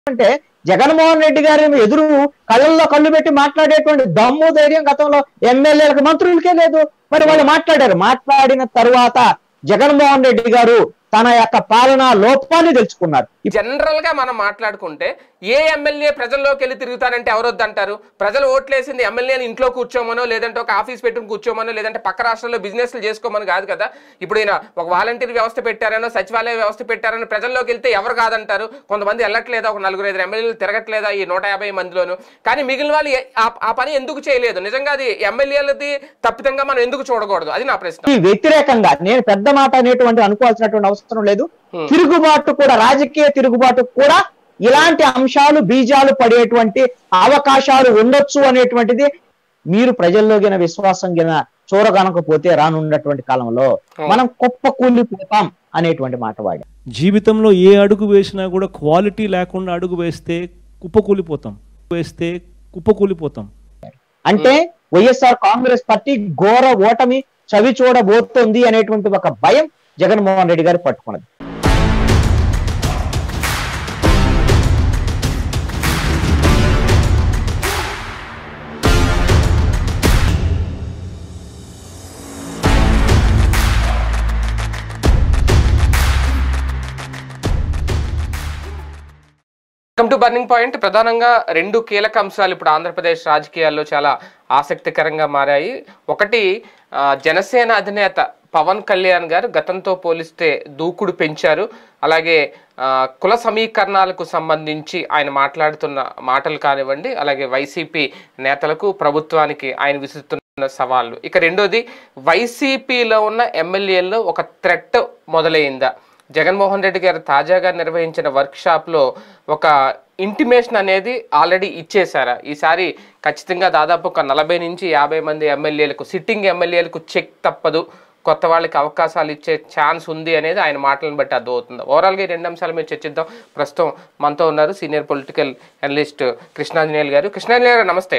అంటే జగన్మోహన్ రెడ్డి గారి ఎదురు కళ్ళల్లో కళ్ళు పెట్టి మాట్లాడేటువంటి దమ్ము ధైర్యం గతంలో ఎమ్మెల్యేలకు మంత్రులకే లేదు మరి వాళ్ళు మాట్లాడారు మాట్లాడిన తరువాత జగన్మోహన్ రెడ్డి గారు తన యొక్క పాలనా లోపాన్ని తెలుసుకున్నారు జనరల్ గా మనం మాట్లాడుకుంటే ఏ ఎమ్మెల్యే ప్రజల్లోకి వెళ్ళి తిరుగుతారంటే ఎవరొద్దంటారు ప్రజలు ఓట్లేసింది ఎమ్మెల్యేని ఇంట్లో కూర్చోమనో లేదంటే ఒక ఆఫీస్ పెట్టుకుని కూర్చోమనో లేదంటే పక్క రాష్ట్రంలో బిజినెస్లు చేసుకోమని కాదు కదా ఇప్పుడు ఈయన ఒక వాలంటీర్ వ్యవస్థ పెట్టారనో సచివాలయ వ్యవస్థ పెట్టారనో ప్రజల్లోకి వెళ్తే ఎవరు కాదంటారు కొంతమంది వెళ్ళట్లేదా ఒక నలుగురు ఐదు ఎమ్మెల్యేలు తిరగట్లేదా ఈ నూట యాభై మందిలోను కానీ మిగిలిన వాళ్ళు ఏ- ఆ- ఆ పని ఎందుకు చేయలేదు నిజంగా అది ఎమ్మెల్యేలది తప్పితంగా మనం ఎందుకు చూడకూడదు అది నా ప్రశ్న ఈ వ్యతిరేకంగా నేను పెద్ద మాట అనేటువంటి అనుకోవాల్సినటువంటి అవసరం లేదు Hmm. తిరుగుబాటు కూడా రాజకీయ తిరుగుబాటు కూడా ఇలాంటి అంశాలు బీజాలు పడేటువంటి అవకాశాలు ఉండొచ్చు అనేటువంటిది మీరు ప్రజల్లో గిన విశ్వాసం గిన చూరగనకపోతే రానున్నటువంటి కాలంలో మనం కుప్ప కూలిపోతాం అనేటువంటి మాట వాడి జీవితంలో ఏ అడుగు వేసినా కూడా క్వాలిటీ లేకుండా అడుగు వేస్తే కుప్పకూలిపోతాం వేస్తే కుప్పకూలిపోతాం అంటే వైఎస్ఆర్ కాంగ్రెస్ పార్టీ ఘోర ఓటమి చవి చూడబోతోంది అనేటువంటి ఒక భయం జగన్మోహన్ రెడ్డి గారు పట్టుకున్నది వెల్కమ్ టు బర్నింగ్ పాయింట్ ప్రధానంగా రెండు కీలక అంశాలు ఇప్పుడు ఆంధ్రప్రదేశ్ రాజకీయాల్లో చాలా ఆసక్తికరంగా మారాయి ఒకటి ఆ, జనసేన అధినేత పవన్ కళ్యాణ్ గారు గతంతో పోలిస్తే దూకుడు పెంచారు అలాగే ఆ, కుల సమీకరణాలకు సంబంధించి ఆయన మాట్లాడుతున్న మాటలు కానివ్వండి అలాగే వైసీపీ నేతలకు ప్రభుత్వానికి ఆయన విసురుతున్న సవాళ్ళు ఇక రెండోది వైసీపీలో ఉన్న ఎమ్మెల్యేల్లో ఒక థ్రెట్ మొదలైందా జగన్మోహన్ రెడ్డి గారు తాజాగా నిర్వహించిన వర్క్షాప్లో ఒక ఇంటిమేషన్ అనేది ఆల్రెడీ ఇచ్చేశారా ఈసారి ఖచ్చితంగా దాదాపు ఒక నలభై నుంచి యాభై మంది ఎమ్మెల్యేలకు సిట్టింగ్ ఎమ్మెల్యేలకు చెక్ తప్పదు కొత్త వాళ్ళకి అవకాశాలు ఇచ్చే ఛాన్స్ ఉంది అనేది ఆయన మాటలను బట్టి అర్థమవుతుంది ఓవరాల్గా ఈ రెండు అంశాలు మేము చర్చిద్దాం ప్రస్తుతం మనతో ఉన్నారు సీనియర్ పొలిటికల్ అనలిస్ట్ కృష్ణాంజనేయులు గారు కృష్ణాంజనేయులు గారు నమస్తే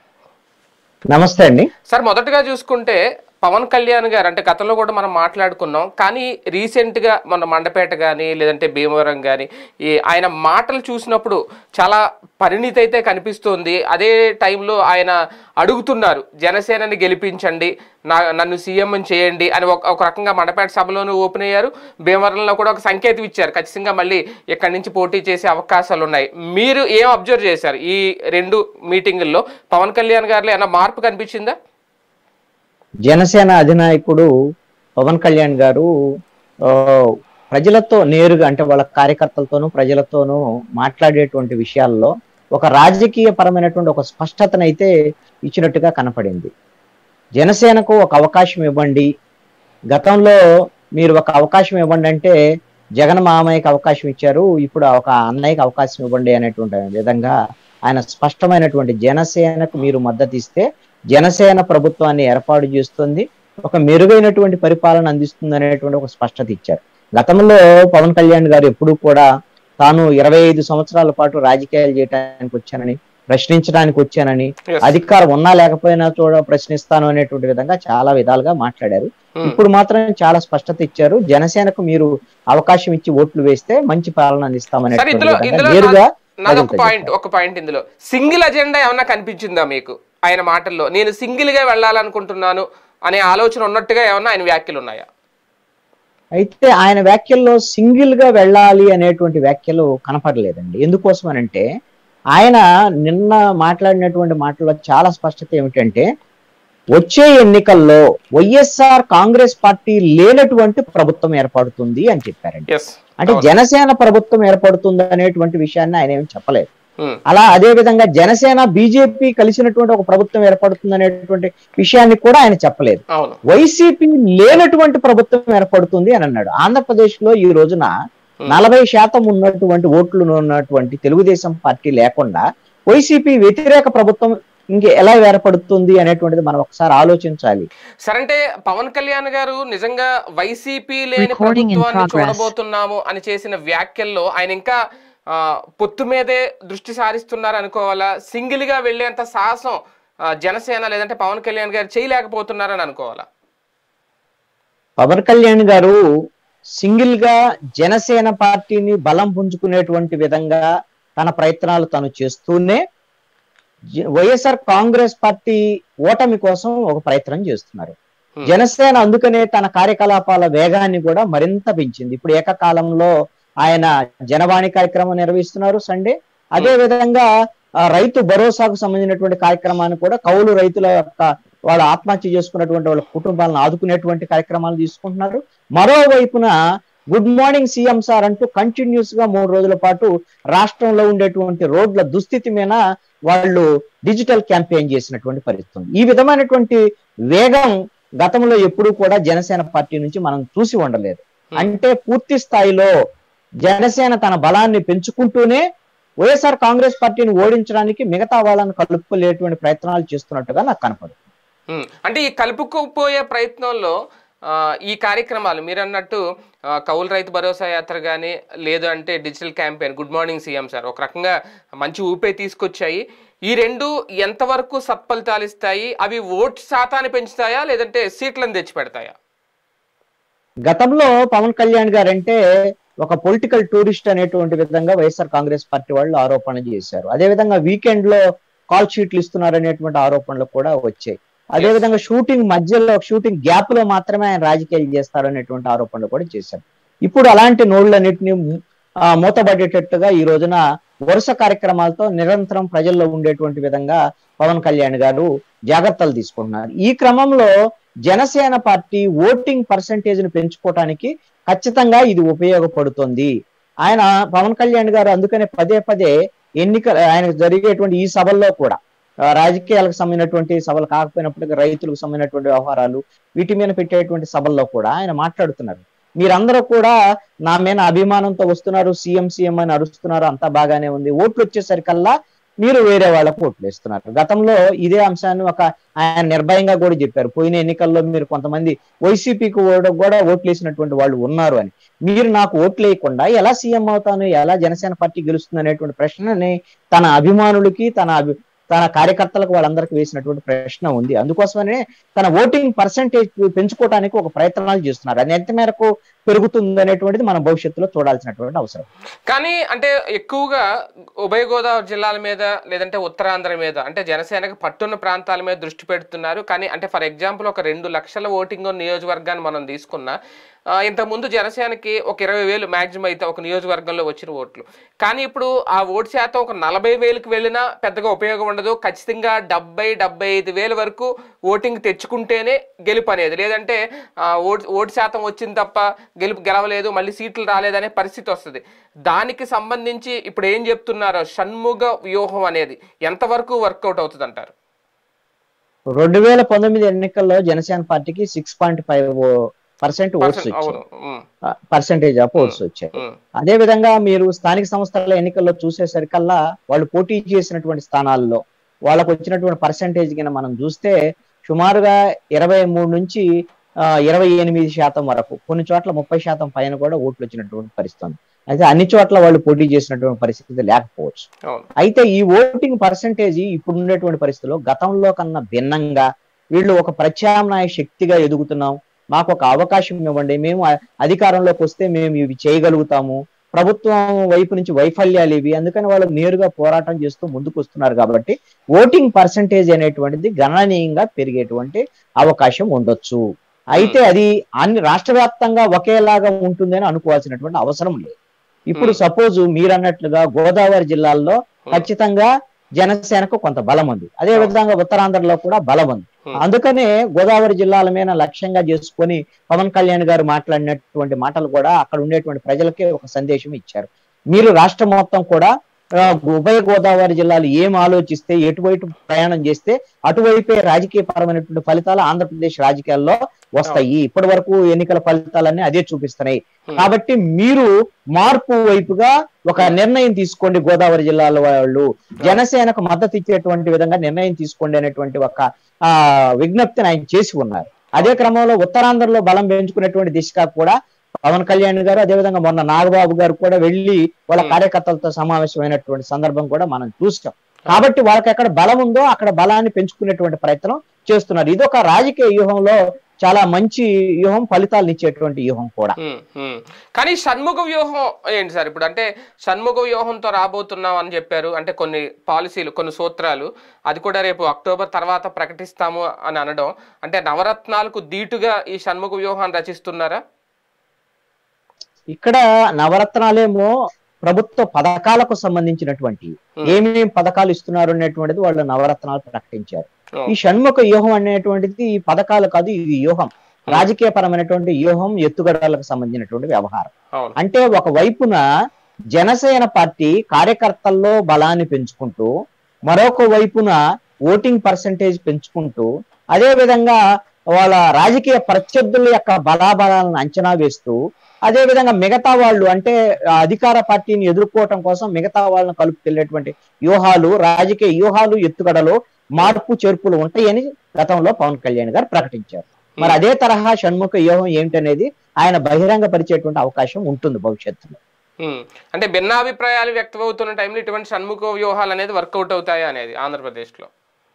నమస్తే అండి సార్ మొదటగా చూసుకుంటే పవన్ కళ్యాణ్ గారు అంటే గతంలో కూడా మనం మాట్లాడుకున్నాం కానీ రీసెంట్గా మన మండపేట కానీ లేదంటే భీమవరం కానీ ఈ ఆయన మాటలు చూసినప్పుడు చాలా పరిణితి అయితే కనిపిస్తుంది అదే టైంలో ఆయన అడుగుతున్నారు జనసేనని గెలిపించండి నా నన్ను సీఎం చేయండి అని ఒక ఒక రకంగా మండపేట సభలోనూ ఓపెన్ అయ్యారు భీమవరంలో కూడా ఒక సంకేతం ఇచ్చారు ఖచ్చితంగా మళ్ళీ ఇక్కడి నుంచి పోటీ చేసే అవకాశాలు ఉన్నాయి మీరు ఏం అబ్జర్వ్ చేశారు ఈ రెండు మీటింగుల్లో పవన్ కళ్యాణ్ గారిలో ఏమైనా మార్పు కనిపించిందా జనసేన అధినాయకుడు పవన్ కళ్యాణ్ గారు ఆ, ప్రజలతో నేరుగా అంటే వాళ్ళ కార్యకర్తలతోనూ ప్రజలతోనూ మాట్లాడేటువంటి విషయాల్లో ఒక రాజకీయ పరమైనటువంటి ఒక స్పష్టతనైతే ఇచ్చినట్టుగా కనపడింది జనసేనకు ఒక అవకాశం ఇవ్వండి గతంలో మీరు ఒక అవకాశం ఇవ్వండి అంటే జగన్ మామయ్యకి అవకాశం ఇచ్చారు ఇప్పుడు ఒక అన్నయ్యకి అవకాశం ఇవ్వండి అనేటువంటి విధంగా ఆయన స్పష్టమైనటువంటి జనసేనకు మీరు మద్దతు ఇస్తే జనసేన ప్రభుత్వాన్ని ఏర్పాటు చేస్తుంది ఒక మెరుగైనటువంటి పరిపాలన అందిస్తుంది అనేటువంటి ఒక స్పష్టత ఇచ్చారు గతంలో పవన్ కళ్యాణ్ గారు ఎప్పుడూ కూడా తాను ఇరవై ఐదు సంవత్సరాల పాటు రాజకీయాలు చేయడానికి వచ్చానని ప్రశ్నించడానికి వచ్చానని Yes. అధికారం ఉన్నా లేకపోయినా చూడ ప్రశ్నిస్తాను అనేటువంటి విధంగా చాలా విధాలుగా మాట్లాడారు Hmm. ఇప్పుడు మాత్రం చాలా స్పష్టత ఇచ్చారు జనసేనకు మీరు అవకాశం ఇచ్చి ఓట్లు వేస్తే మంచి పాలన అందిస్తామనే సరే ఇందులో ఇందులో నేరుగా నాది ఒక ప్రజలతో పాయింట్ ఒక పాయింట్ ఇందులో సింగిల్ అజెండా ఏమన్నా కనిపించిందా మీకు ఆయన మాటల్లో నేను సింగిల్ గా వెళ్ళాలనుకుంటున్నాను అనే ఆలోచన ఉన్నట్టుగా ఏమన్నా ఆయన వ్యాఖ్యలు ఉన్నాయా అయితే ఆయన వ్యాఖ్యల్లో సింగిల్ గా వెళ్ళాలి అనేటువంటి వ్యాఖ్యలు కనపడలేదండి ఎందుకోసం అంటే ఆయన నిన్న మాట్లాడినటువంటి మాటల్లో చాలా స్పష్టత ఏమిటంటే వచ్చే ఎన్నికల్లో వైఎస్ఆర్ కాంగ్రెస్ పార్టీ లేనటువంటి ప్రభుత్వం ఏర్పడుతుంది అని చెప్పారండి ఎస్ అంటే జనసేన ప్రభుత్వం ఏర్పడుతుంది అనేటువంటి విషయాన్ని ఆయన ఏమి చెప్పలేదు అలా అదే విధంగా జనసేన బీజేపీ కలిసినటువంటి ఒక ప్రభుత్వం ఏర్పడుతుంది అనేటువంటి విషయాన్ని కూడా ఆయన చెప్పలేదు అవును వైసీపీ లేనటువంటి ప్రభుత్వం ఏర్పడుతుంది అని అన్నాడు ఆంధ్రప్రదేశ్ లో ఈ రోజున నలభై శాతం ఉన్నటువంటి ఓట్లు ఉన్నటువంటి తెలుగుదేశం పార్టీ లేకుండా వైసీపీ వ్యతిరేక ప్రభుత్వం ఇంక ఎలా ఏర్పడుతుంది అనేటువంటిది మనం ఒకసారి ఆలోచించాలి సరే అంటే పవన్ కళ్యాణ్ గారు నిజంగా వైసీపీ లేని Recording in ప్రభుత్వాన్ని progress. చూడబోతున్నాము అని చేసిన వ్యాఖ్యల్లో ఆయన ఇంకా ఆ, పొత్తు మీదే దృష్టి సారిస్తున్నారు అనుకోవాలా సింగిల్ గా వెళ్ళేంత సాహసం ఆ, జనసేన లేదంటే పవన్ కళ్యాణ్ గారు చేయలేకపోతున్నారని అనుకోవాలా పవన్ కళ్యాణ్ గారు సింగిల్ గా జనసేన పార్టీని బలం పుంజుకునేటువంటి విధంగా తన ప్రయత్నాలు తను చేస్తూనే జ- వైఎస్ఆర్ కాంగ్రెస్ పార్టీ ఓటమి కోసం ఒక ప్రయత్నం చేస్తున్నారు Hmm. జనసేన అందుకనే తన కార్యకలాపాల వేగాన్ని కూడా మరింత పెంచింది ఇప్పుడు ఏకకాలంలో ఆయన జనవాణి కార్యక్రమం నిర్వహిస్తున్నారు సండే అదే విధంగా ఆ, రైతు భరోసాకు సంబంధించినటువంటి కార్యక్రమాన్ని కూడా కౌలు రైతుల యొక్క వాళ్ళ ఆత్మహత్య చేసుకున్నటువంటి వాళ్ళ కుటుంబాలను ఆదుకునేటువంటి కార్యక్రమాలు తీసుకుంటున్నారు మరోవైపున గుడ్ మార్నింగ్ సీఎం సార్ అంటూ కంటిన్యూస్ గా మూడు రోజుల పాటు రాష్ట్రంలో ఉండేటువంటి రోడ్ల దుస్థితి మీద వాళ్ళు డిజిటల్ క్యాంపెయిన్ చేసినటువంటి పరిస్థితి ఉంది. ఈ విధమైనటువంటి వేగం గతంలో ఎప్పుడూ కూడా జనసేన పార్టీ నుంచి మనం చూసి ఉండలేదు అంటే పూర్తి స్థాయిలో జనసేన తన బలాన్ని పెంచుకుంటూనే వైఎస్ఆర్ కాంగ్రెస్ పార్టీని ఓడించడానికి మిగతా వాళ్ళని కలుపుకోలేటువంటి ప్రయత్నాలు చేస్తున్నట్టుగా నాకు కనపడుతుంది ఉమ్, అంటే ఈ కలుపుకుపోయే ప్రయత్నంలో ఆ, ఈ కార్యక్రమాలు మీరు అన్నట్టు ఆ, కౌలు రైతు భరోసా యాత్ర కానీ లేదు అంటే digital campaign good morning CM sir ఒక రకంగా మంచి ఊపే తీసుకొచ్చాయి ఈ రెండు ఎంతవరకు సత్ఫలితాలు ఇస్తాయి అవి ఓట్ శాతాన్ని పెంచుతాయా లేదంటే సీట్లను తెచ్చి పెడతాయా గతంలో పవన్ కళ్యాణ్ గారు అంటే ఒక పొలిటికల్ టూరిస్ట్ అనేటువంటి విధంగా వైఎస్ఆర్ కాంగ్రెస్ పార్టీ వాళ్ళు ఆరోపణ చేశారు అదే విధంగా వీకెండ్ లో కాల్ షీట్లు ఇస్తున్నారు అనేటువంటి ఆరోపణలు కూడా వచ్చాయి అదే Yes. విధంగా షూటింగ్ మధ్యలో షూటింగ్ గ్యాప్ లో మాత్రమే ఆయన రాజకీయాలు చేస్తారు అనేటువంటి ఆరోపణలు కూడా చేశారు ఇప్పుడు అలాంటి నోళ్లన్నింటినీ ఆ, మూతబడేటట్టుగా ఈ రోజున వరుస కార్యక్రమాలతో నిరంతరం ప్రజల్లో ఉండేటువంటి విధంగా పవన్ కళ్యాణ్ గారు జాగ్రత్తలు తీసుకుంటున్నారు ఈ క్రమంలో జనసేన పార్టీ ఓటింగ్ పర్సంటేజ్ ను పెంచుకోవటానికి ఖచ్చితంగా ఇది ఉపయోగపడుతుంది ఆయన పవన్ కళ్యాణ్ గారు అందుకనే పదే పదే ఎన్నిక ఆయన జరిగేటువంటి ఈ సభల్లో కూడా ఆ, రాజకీయాలకు సంబంధించినటువంటి సభలు కాకపోయినప్పటికీ రైతులకు సంబంధించినటువంటి వ్యవహారాలు వీటి మీద పెట్టేటువంటి సభల్లో కూడా ఆయన మాట్లాడుతున్నారు మీరందరూ కూడా నా మీద అభిమానంతో వస్తున్నారు సీఎం సీఎం అని అరుస్తున్నారు అంతా బాగానే ఉంది ఓట్లు వచ్చేసరికల్లా మీరు వేరే వాళ్ళకు ఓట్లు వేస్తున్నారు గతంలో ఇదే అంశాన్ని ఒక ఆయన నిర్భయంగా కూడా చెప్పారు పోయిన ఎన్నికల్లో మీరు కొంతమంది వైసీపీకి కూడా ఓట్లు వేసినటువంటి వాళ్ళు ఉన్నారు అని మీరు నాకు ఓట్లు వేయకుండా ఎలా సీఎం అవుతాను ఎలా జనసేన పార్టీ గెలుస్తుంది అనేటువంటి ప్రశ్నని తన అభిమానులకి తన అభి తన కార్యకర్తలకు వాళ్ళందరికీ వేసినటువంటి ప్రశ్న ఉంది అందుకోసమనే తన ఓటింగ్ పర్సంటేజ్ పెంచుకోవడానికి ఒక ప్రయత్నాలు చేస్తున్నారు అది ఎంత మేరకు పెరుగుతుంది అనేటువంటిది మనం భవిష్యత్తులో చూడాల్సినటువంటి అవసరం కానీ అంటే ఎక్కువగా ఉభయ గోదావరి జిల్లాల మీద లేదంటే ఉత్తరాంధ్ర మీద అంటే జనసేనకు పట్టున్న ప్రాంతాల మీద దృష్టి పెడుతున్నారు కానీ అంటే ఫర్ ఎగ్జాంపుల్ ఒక రెండు లక్షల ఓటింగ్ ఉన్న నియోజకవర్గాన్ని మనం తీసుకున్నా ఆ, ఇంతకుముందు జనసేనకి ఒక ఇరవై వేలు మ్యాక్సిమం అయితే ఒక నియోజకవర్గంలో వచ్చిన ఓట్లు కానీ ఇప్పుడు ఆ ఓటు శాతం ఒక నలభై వేలకు వెళ్ళినా పెద్దగా ఉపయోగం ఉండదు ఖచ్చితంగా డెబ్బై డెబ్బై ఐదు వేల వరకు ఓటింగ్ తెచ్చుకుంటేనే గెలుపు అనేది లేదంటే ఆ, ఓటు ఓటు శాతం వచ్చింది తప్ప గెలుపు గెలవలేదు మళ్ళీ సీట్లు రాలేదనే పరిస్థితి వస్తుంది దానికి సంబంధించి ఇప్పుడు ఏం చెప్తున్నారో షణ్ముగ వ్యూహం అనేది ఎంతవరకు వర్కౌట్ అవుతుంది అంటారు రెండు వేల పంతొమ్మిది ఎన్నికల్లో జనసేన పార్టీకి six point five percent votes వచ్చాయి అవును ఉమ్, పర్సెంటేజ్ ఆఫ్ ఓట్స్ వచ్చాయి ఉమ్, అదే విధంగా మీరు స్థానిక సంస్థల ఎన్నికల్లో చూసేసరికల్లా వాళ్ళు పోటీ చేసినటువంటి స్థానాల్లో వాళ్ళకు వచ్చినటువంటి పర్సంటేజ్ కింద మనం చూస్తే సుమారుగా ఇరవై మూడు నుంచి ఆ, ఇరవై ఎనిమిది శాతం వరకు కొన్ని చోట్ల ముప్పై శాతం పైన కూడా ఓట్లు వచ్చినటువంటి పరిస్థితి ఉంది అయితే అన్ని చోట్ల వాళ్ళు పోటీ చేసినటువంటి పరిస్థితి లేకపోవచ్చు అవును అయితే ఈ ఓటింగ్ పర్సంటేజ్ ఇప్పుడు ఉండేటువంటి పరిస్థితుల్లో గతంలో కన్నా భిన్నంగా వీళ్ళు ఒక ప్రత్యామ్నాయ శక్తిగా ఎదుగుతున్నాం మాకు ఒక అవకాశం ఇవ్వండి మేము అ- అధికారంలోకి వస్తే మేము ఇవి చేయగలుగుతాము ప్రభుత్వం వైపు నుంచి వైఫల్యాలు ఇవి అందుకని వాళ్ళు నేరుగా పోరాటం చేస్తూ ముందుకు వస్తున్నారు కాబట్టి ఓటింగ్ పర్సంటేజ్ అనేటువంటిది గణనీయంగా పెరిగేటువంటి అవకాశం ఉండొచ్చు అయితే అది అన్ని రాష్ట్ర వ్యాప్తంగా ఒకేలాగా ఉంటుందని అనుకోవాల్సినటువంటి అవసరం లేదు ఇప్పుడు Hmm. సపోజ్ మీరు అన్నట్లుగా గోదావరి జిల్లాల్లో ఖచ్చితంగా జనసేనకు కొంత బలం ఉంది అదే అవును. విధంగా ఉత్తరాంధ్రలో కూడా బలం ఉంది Hmm. అందుకనే గోదావరి జిల్లాల మీద లక్ష్యంగా చేసుకొని పవన్ కళ్యాణ్ గారు మాట్లాడినటువంటి మాటలు కూడా అక్కడ ఉండేటువంటి ప్రజలకే ఒక సందేశం ఇచ్చారు మీరు రాష్ట్రం మొత్తం కూడా ఆ, ఉభయ గోదావరి జిల్లాలు ఏం ఆలోచిస్తే ఎటువైపు ప్రయాణం చేస్తే అటువైపే రాజకీయ పరమైనటువంటి ఫలితాలు ఆంధ్రప్రదేశ్ రాజకీయాల్లో వస్తాయి ఇప్పటి వరకు ఎన్నికల ఫలితాలన్నీ అదే చూపిస్తున్నాయి Hmm. కాబట్టి మీరు మార్పు వైపుగా ఒక నిర్ణయం తీసుకోండి గోదావరి జిల్లాల వాళ్ళు జనసేనకు మద్దతు ఇచ్చేటువంటి విధంగా నిర్ణయం తీసుకోండి అనేటువంటి ఒక ఆ విజ్ఞప్తిని ఆయన చేసి ఉన్నారు అదే క్రమంలో ఉత్తరాంధ్రలో బలం పెంచుకునేటువంటి దిశగా కూడా పవన్ కళ్యాణ్ గారు అదేవిధంగా మొన్న నాగబాబు గారు కూడా వెళ్లి వాళ్ళ Hmm. కార్యకర్తలతో సమావేశమైనటువంటి సందర్భం కూడా మనం చూసాం కాబట్టి వాళ్ళకి ఎక్కడ బలం ఉందో అక్కడ బలాన్ని పెంచుకునేటువంటి ప్రయత్నం చేస్తున్నారు ఇది ఒక రాజకీయ వ్యూహంలో చాలా మంచి వ్యూహం ఫలితాలను ఇచ్చేటువంటి వ్యూహం కూడా ఉమ్, ఉమ్. కానీ షణ్ముఖ వ్యూహం ఏంటి సార్ ఇప్పుడు అంటే షణ్ముఖ వ్యూహంతో రాబోతున్నాం అని చెప్పారు అంటే కొన్ని పాలసీలు కొన్ని సూత్రాలు అది కూడా రేపు అక్టోబర్ తర్వాత ప్రకటిస్తాము అని అనడం అంటే నవరత్నాలకు దీటుగా ఈ షణ్ముఖ వ్యూహాన్ని రచిస్తున్నారా ఇక్కడ నవరత్నాలేమో ప్రభుత్వ పథకాలకు సంబంధించినటువంటి Hmm. ఏమేమి పథకాలు ఇస్తున్నారు అనేటువంటిది వాళ్ళు నవరత్నాలు ప్రకటించారు Oh. ఈ షణ్ముఖ వ్యూహం అనేటువంటిది ఈ పథకాలు కాదు ఇది వ్యూహం రాజకీయ పరమైనటువంటి వ్యూహం ఎత్తుగడలకు సంబంధించినటువంటి వ్యవహారం అవును అంటే ఒక వైపున జనసేన పార్టీ కార్యకర్తల్లో బలాన్ని పెంచుకుంటూ మరొక వైపున ఓటింగ్ పర్సంటేజ్ పెంచుకుంటూ అదే విధంగా వాళ్ళ రాజకీయ ప్రత్యర్థుల యొక్క బలాబలాలను అంచనా వేస్తూ అదే విధంగా మిగతా వాళ్ళు అంటే ఆ అధికార పార్టీని ఎదుర్కోవటం కోసం మిగతా వాళ్ళని కలుపుకెళ్ళేటువంటి వ్యూహాలు రాజకీయ వ్యూహాలు ఎత్తుగడలు మార్పు చేర్పులు ఉంటాయని గతంలో పవన్ కళ్యాణ్ గారు ప్రకటించారు మరి అదే తరహా షణ్ముఖ వ్యూహం ఏమిటనేది ఆయన బహిరంగ పరిచేటువంటి అవకాశం ఉంటుంది భవిష్యత్తులో ఉమ్. అంటే భిన్నాభిప్రాయాలు వ్యక్తమవుతున్న టైంలో ఇటువంటి షణ్ముఖ వ్యూహాలు అనేది వర్కౌట్ అవుతాయా అనేది ఆంధ్రప్రదేశ్లో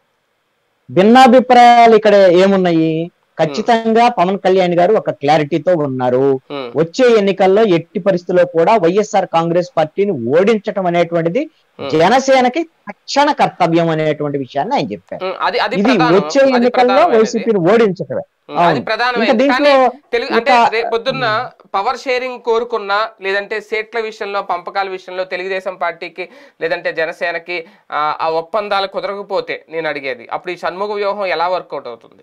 భిన్నాభిప్రాయాలు ఇక్కడ ఏమున్నాయి ఖచ్చితంగా పవన్ కళ్యాణ్ గారు ఒక క్లారిటీతో ఉన్నారు ఉమ్. వచ్చే ఎన్నికల్లో ఎట్టి పరిస్థితుల్లో కూడా వైఎస్ఆర్ కాంగ్రెస్ పార్టీని ఓడించటం అనేటువంటిది Hmm. జనసేనకి తక్షణ కర్తవ్యం అనేటువంటి విషయాన్ని ఆయన చెప్పారు ఉమ్, అది అది ఇది ప్రధానం. వచ్చే అది ఎన్నికల్లో ప్రధానమైనది. వైసీపీని ఓడించటమే ఉమ్, అది అవును. ఇంకా ప్రధానమైనది దీంట్లో కానీ తెలుగు అంటే ఇంకా- రేపు పొద్దున్న పవర్ షేరింగ్ కోరుకున్నా లేదంటే సీట్ల విషయంలో పంపకాల విషయంలో తెలుగుదేశం పార్టీకి లేదంటే జనసేనకి ఆ, ఆ ఒప్పందాలు కుదరకపోతే నేను అడిగేది అప్పుడు ఈ షణ్ముఖ వ్యూహం ఎలా వర్కౌట్ అవుతుంది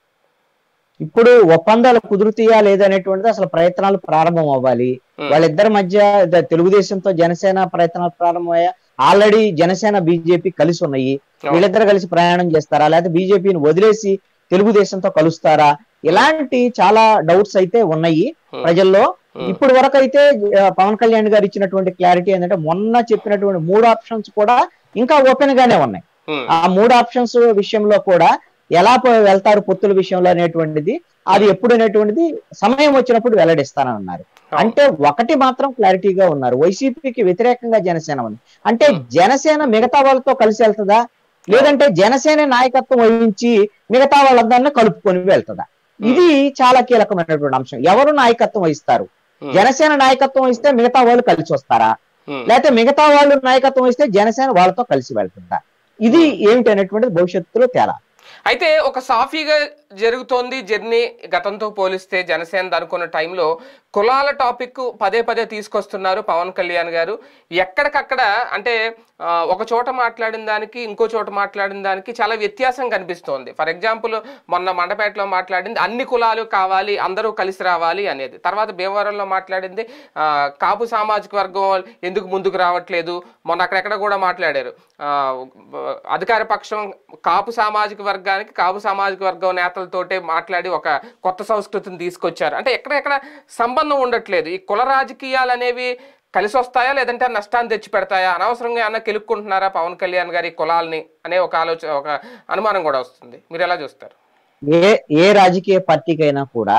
ఇప్పుడు ఒప్పందాలు కుదురుతాయా లేదనేటువంటిది అసలు ప్రయత్నాలు ప్రారంభం అవ్వాలి Hmm. వాళ్ళిద్దరి మధ్య ద- తెలుగుదేశంతో జనసేన ప్రయత్నాలు ప్రారంభమయ్యా ఆల్రెడీ జనసేన బీజేపీ కలిసి ఉన్నాయి వీళ్ళిద్దరు కలిసి ప్రయాణం చేస్తారా లేకపోతే బీజేపీని వదిలేసి తెలుగుదేశంతో కలుస్తారా ఇలాంటి చాలా డౌట్స్ అయితే ఉన్నాయి Hmm. ప్రజల్లో Hmm. ఇప్పటి వరకు అయితే ఆ, పవన్ కళ్యాణ్ గారు ఇచ్చినటువంటి క్లారిటీ ఏంటంటే మొన్న చెప్పినటువంటి మూడు ఆప్షన్స్ కూడా ఇంకా ఓపెన్ గానే ఉన్నాయి ఉమ్, ఆ మూడు ఆప్షన్స్ విషయంలో కూడా ఎలా పో- వెళ్తారు పొత్తుల విషయంలో అనేటువంటిది అది ఎప్పుడు అనేటువంటిది సమయం వచ్చినప్పుడు వెల్లడిస్తానన్నారు అంటే ఒకటి మాత్రం క్లారిటీగా ఉన్నారు వైసీపీకి వ్యతిరేకంగా జనసేన ఉంది అంటే Hmm. జనసేన మిగతా వాళ్ళతో కలిసి వెళ్తుందా లేదంటే జనసేన నాయకత్వం వహించి మిగతా వాళ్ళందరినీ కలుపుకొని వెళ్తుందా ఇది చాలా కీలకమైనటువంటి అంశం ఎవరు నాయకత్వం వహిస్తారు ఉమ్, జనసేన నాయకత్వం వహిస్తే మిగతా వాళ్ళు కలిసి వస్తారా ఉమ్, లేకపోతే మిగతా వాళ్ళు నాయకత్వం వహిస్తే జనసేన వాళ్ళతో కలిసి వెళ్తుందా ఇది ఏమిటి అనేటువంటిది భవిష్యత్తులో తేలా అయితే ఒక సాఫీగా జరుగుతోంది జర్నీ గతంతో పోలిస్తే జనసేన అనుకున్న టైంలో కులాల టాపిక్ పదే పదే తీసుకొస్తున్నారు పవన్ కళ్యాణ్ గారు ఎక్కడికక్కడ అంటే ఆ, ఒక చోట మాట్లాడిన దానికి ఇంకో చోట మాట్లాడిన దానికి చాలా వ్యత్యాసం కనిపిస్తోంది ఫర్ ఎగ్జాంపుల్ మొన్న మండపేటలో మాట్లాడింది అన్ని కులాలు కావాలి అందరూ కలిసి రావాలి అనేది తర్వాత భీమవరంలో మాట్లాడింది ఆ, కాపు సామాజిక వర్గం వాళ్ళు ఎందుకు ముందుకు రావట్లేదు మొన్న అక్కడెక్కడ కూడా మాట్లాడారు ఆ, అధికార పక్షం కాపు సామాజిక వర్గానికి కాపు సామాజిక వర్గం నేతలతోటే మాట్లాడి ఒక కొత్త సంస్కృతిని తీసుకొచ్చారు అంటే ఎక్కడెక్కడ సంబంధం ఉండట్లేదు ఈ కుల రాజకీయాలు అనేవి కలిసి వస్తాయా లేదంటే నష్టాన్ని తెచ్చి పెడతాయా అనవసరంగా ఏమన్నా కెలుక్కుంటున్నారా పవన్ కళ్యాణ్ గారి కులాల్ని అనే ఒక ఆలోచన ఒక అనుమానం కూడా వస్తుంది మీరు ఎలా చూస్తారు ఏ ఏ రాజకీయ పార్టీకైనా కూడా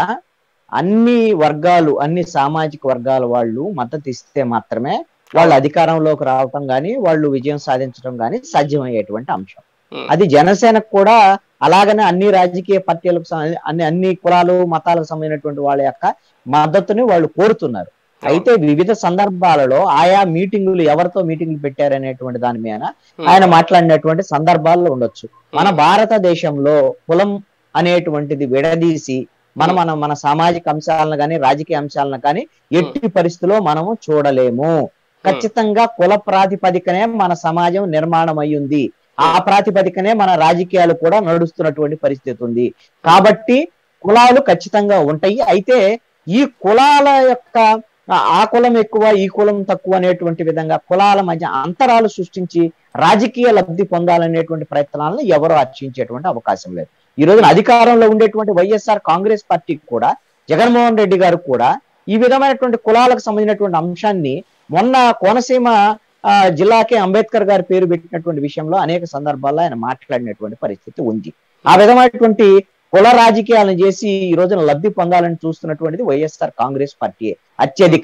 అన్ని వర్గాలు అన్ని సామాజిక వర్గాల వాళ్ళు మద్దతు ఇస్తే మాత్రమే వాళ్ళు అధికారంలోకి రావటం గాని వాళ్ళు విజయం సాధించడం గాని సాధ్యమయ్యేటువంటి అంశం ఉమ్, అది జనసేనకు కూడా అలాగనే అన్ని రాజకీయ పార్టీలకు సం- అన్ని అన్ని కులాలు మతాలకు సంబంధించినటువంటి వాళ్ళ యొక్క మద్దతుని వాళ్ళు కోరుతున్నారు అయితే వివిధ సందర్భాలలో ఆయా మీటింగులు ఎవరితో మీటింగులు పెట్టారనేటువంటి దాని మీద ఉమ్, ఆయన మాట్లాడినటువంటి సందర్భాల్లో ఉండొచ్చు మన ఉమ్, భారతదేశంలో కులం అనేటువంటిది విడదీసి మన మన మన సామాజిక అంశాలను కానీ రాజకీయ అంశాలను కానీ ఎట్టి పరిస్థితిలో మనము చూడలేము ఖచ్చితంగా కుల ప్రాతిపదికనే మన సమాజం నిర్మాణం అయ్యింది ఆ ప్రాతిపదికనే మన రాజకీయాలు కూడా నడుస్తున్నటువంటి పరిస్థితి ఉంది కాబట్టి కులాలు ఖచ్చితంగా ఉంటాయి అయితే ఈ కులాల యొక్క ఆ, ఆ కులం ఎక్కువ ఈ కులం తక్కువ అనేటువంటి విధంగా కులాల మధ్య అంతరాలు సృష్టించి రాజకీయ లబ్ధి పొందాలనేటువంటి ప్రయత్నాలను ఎవరు ఆర్చించేటువంటి అవకాశం లేదు ఈ రోజున అధికారంలో ఉండేటువంటి వైఎస్ఆర్ కాంగ్రెస్ పార్టీకి కూడా జగన్మోహన్ రెడ్డి గారు కూడా ఈ విధమైనటువంటి కులాలకు సంబంధించినటువంటి అంశాన్ని మొన్న కోనసీమ ఆ, జిల్లాకే అంబేద్కర్ గారి పేరు పెట్టినటువంటి విషయంలో అనేక సందర్భాల్లో ఆయన మాట్లాడినటువంటి పరిస్థితి ఉంది ఆ విధమైనటువంటి కుల రాజకీయాలను చేసి ఈ రోజున లబ్ధి పొందాలని చూస్తున్నటువంటిది వైఎస్ఆర్ కాంగ్రెస్ పార్టీ అత్యధికంగా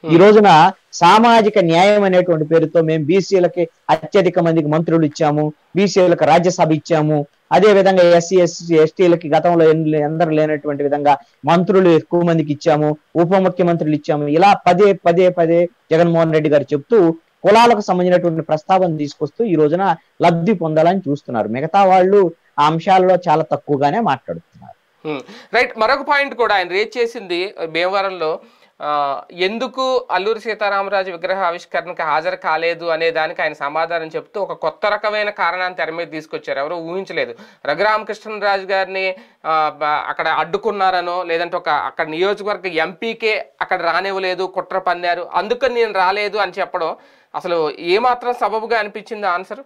ఈ రోజున సామాజిక న్యాయం అనేటువంటి పేరుతో మేము బీసీలకి అత్యధిక మందికి మంత్రులు ఇచ్చాము బీసీలకు రాజ్యసభ ఇచ్చాము అదే విధంగా ఎస్సీ ఎస్సీ ఎస్టీలకి గతంలో ఎన్- ఎందరూ లేనటువంటి విధంగా మంత్రులు ఎక్కువ మందికి ఇచ్చాము ఉప ముఖ్యమంత్రులు ఇచ్చాము ఇలా పదే పదే పదే జగన్మోహన్ రెడ్డి గారు చెప్తూ కులాలకు సంబంధించినటువంటి ప్రస్తావన తీసుకొస్తూ ఈ రోజున లబ్ధి పొందాలని చూస్తున్నారు మిగతా వాళ్ళు ఆ అంశాల్లో చాలా తక్కువగానే మాట్లాడుతున్నారు రైట్ మరొక పాయింట్ కూడా ఆయన రేజ్ చేసింది భీమవరంలో ఆ, ఎందుకు అల్లూరి సీతారామరాజు విగ్రహ ఆవిష్కరణకు హాజరు కాలేదు అనే దానికి ఆయన సమాధానం చెప్తూ ఒక కొత్త రకమైన కారణాన్ని తెర మీద తీసుకొచ్చారు ఎవరు ఊహించలేదు రఘురామకృష్ణరాజు గారిని ఆ, బ- అక్కడ అడ్డుకున్నారనో లేదంటే ఒక అక్కడ నియోజకవర్గ ఎంపీకే అక్కడ రానివ్వలేదు కుట్ర పన్నారు అందుకని నేను రాలేదు అని చెప్పడం అసలు ఏమాత్రం సబబుగా అనిపించింది ఆన్సర్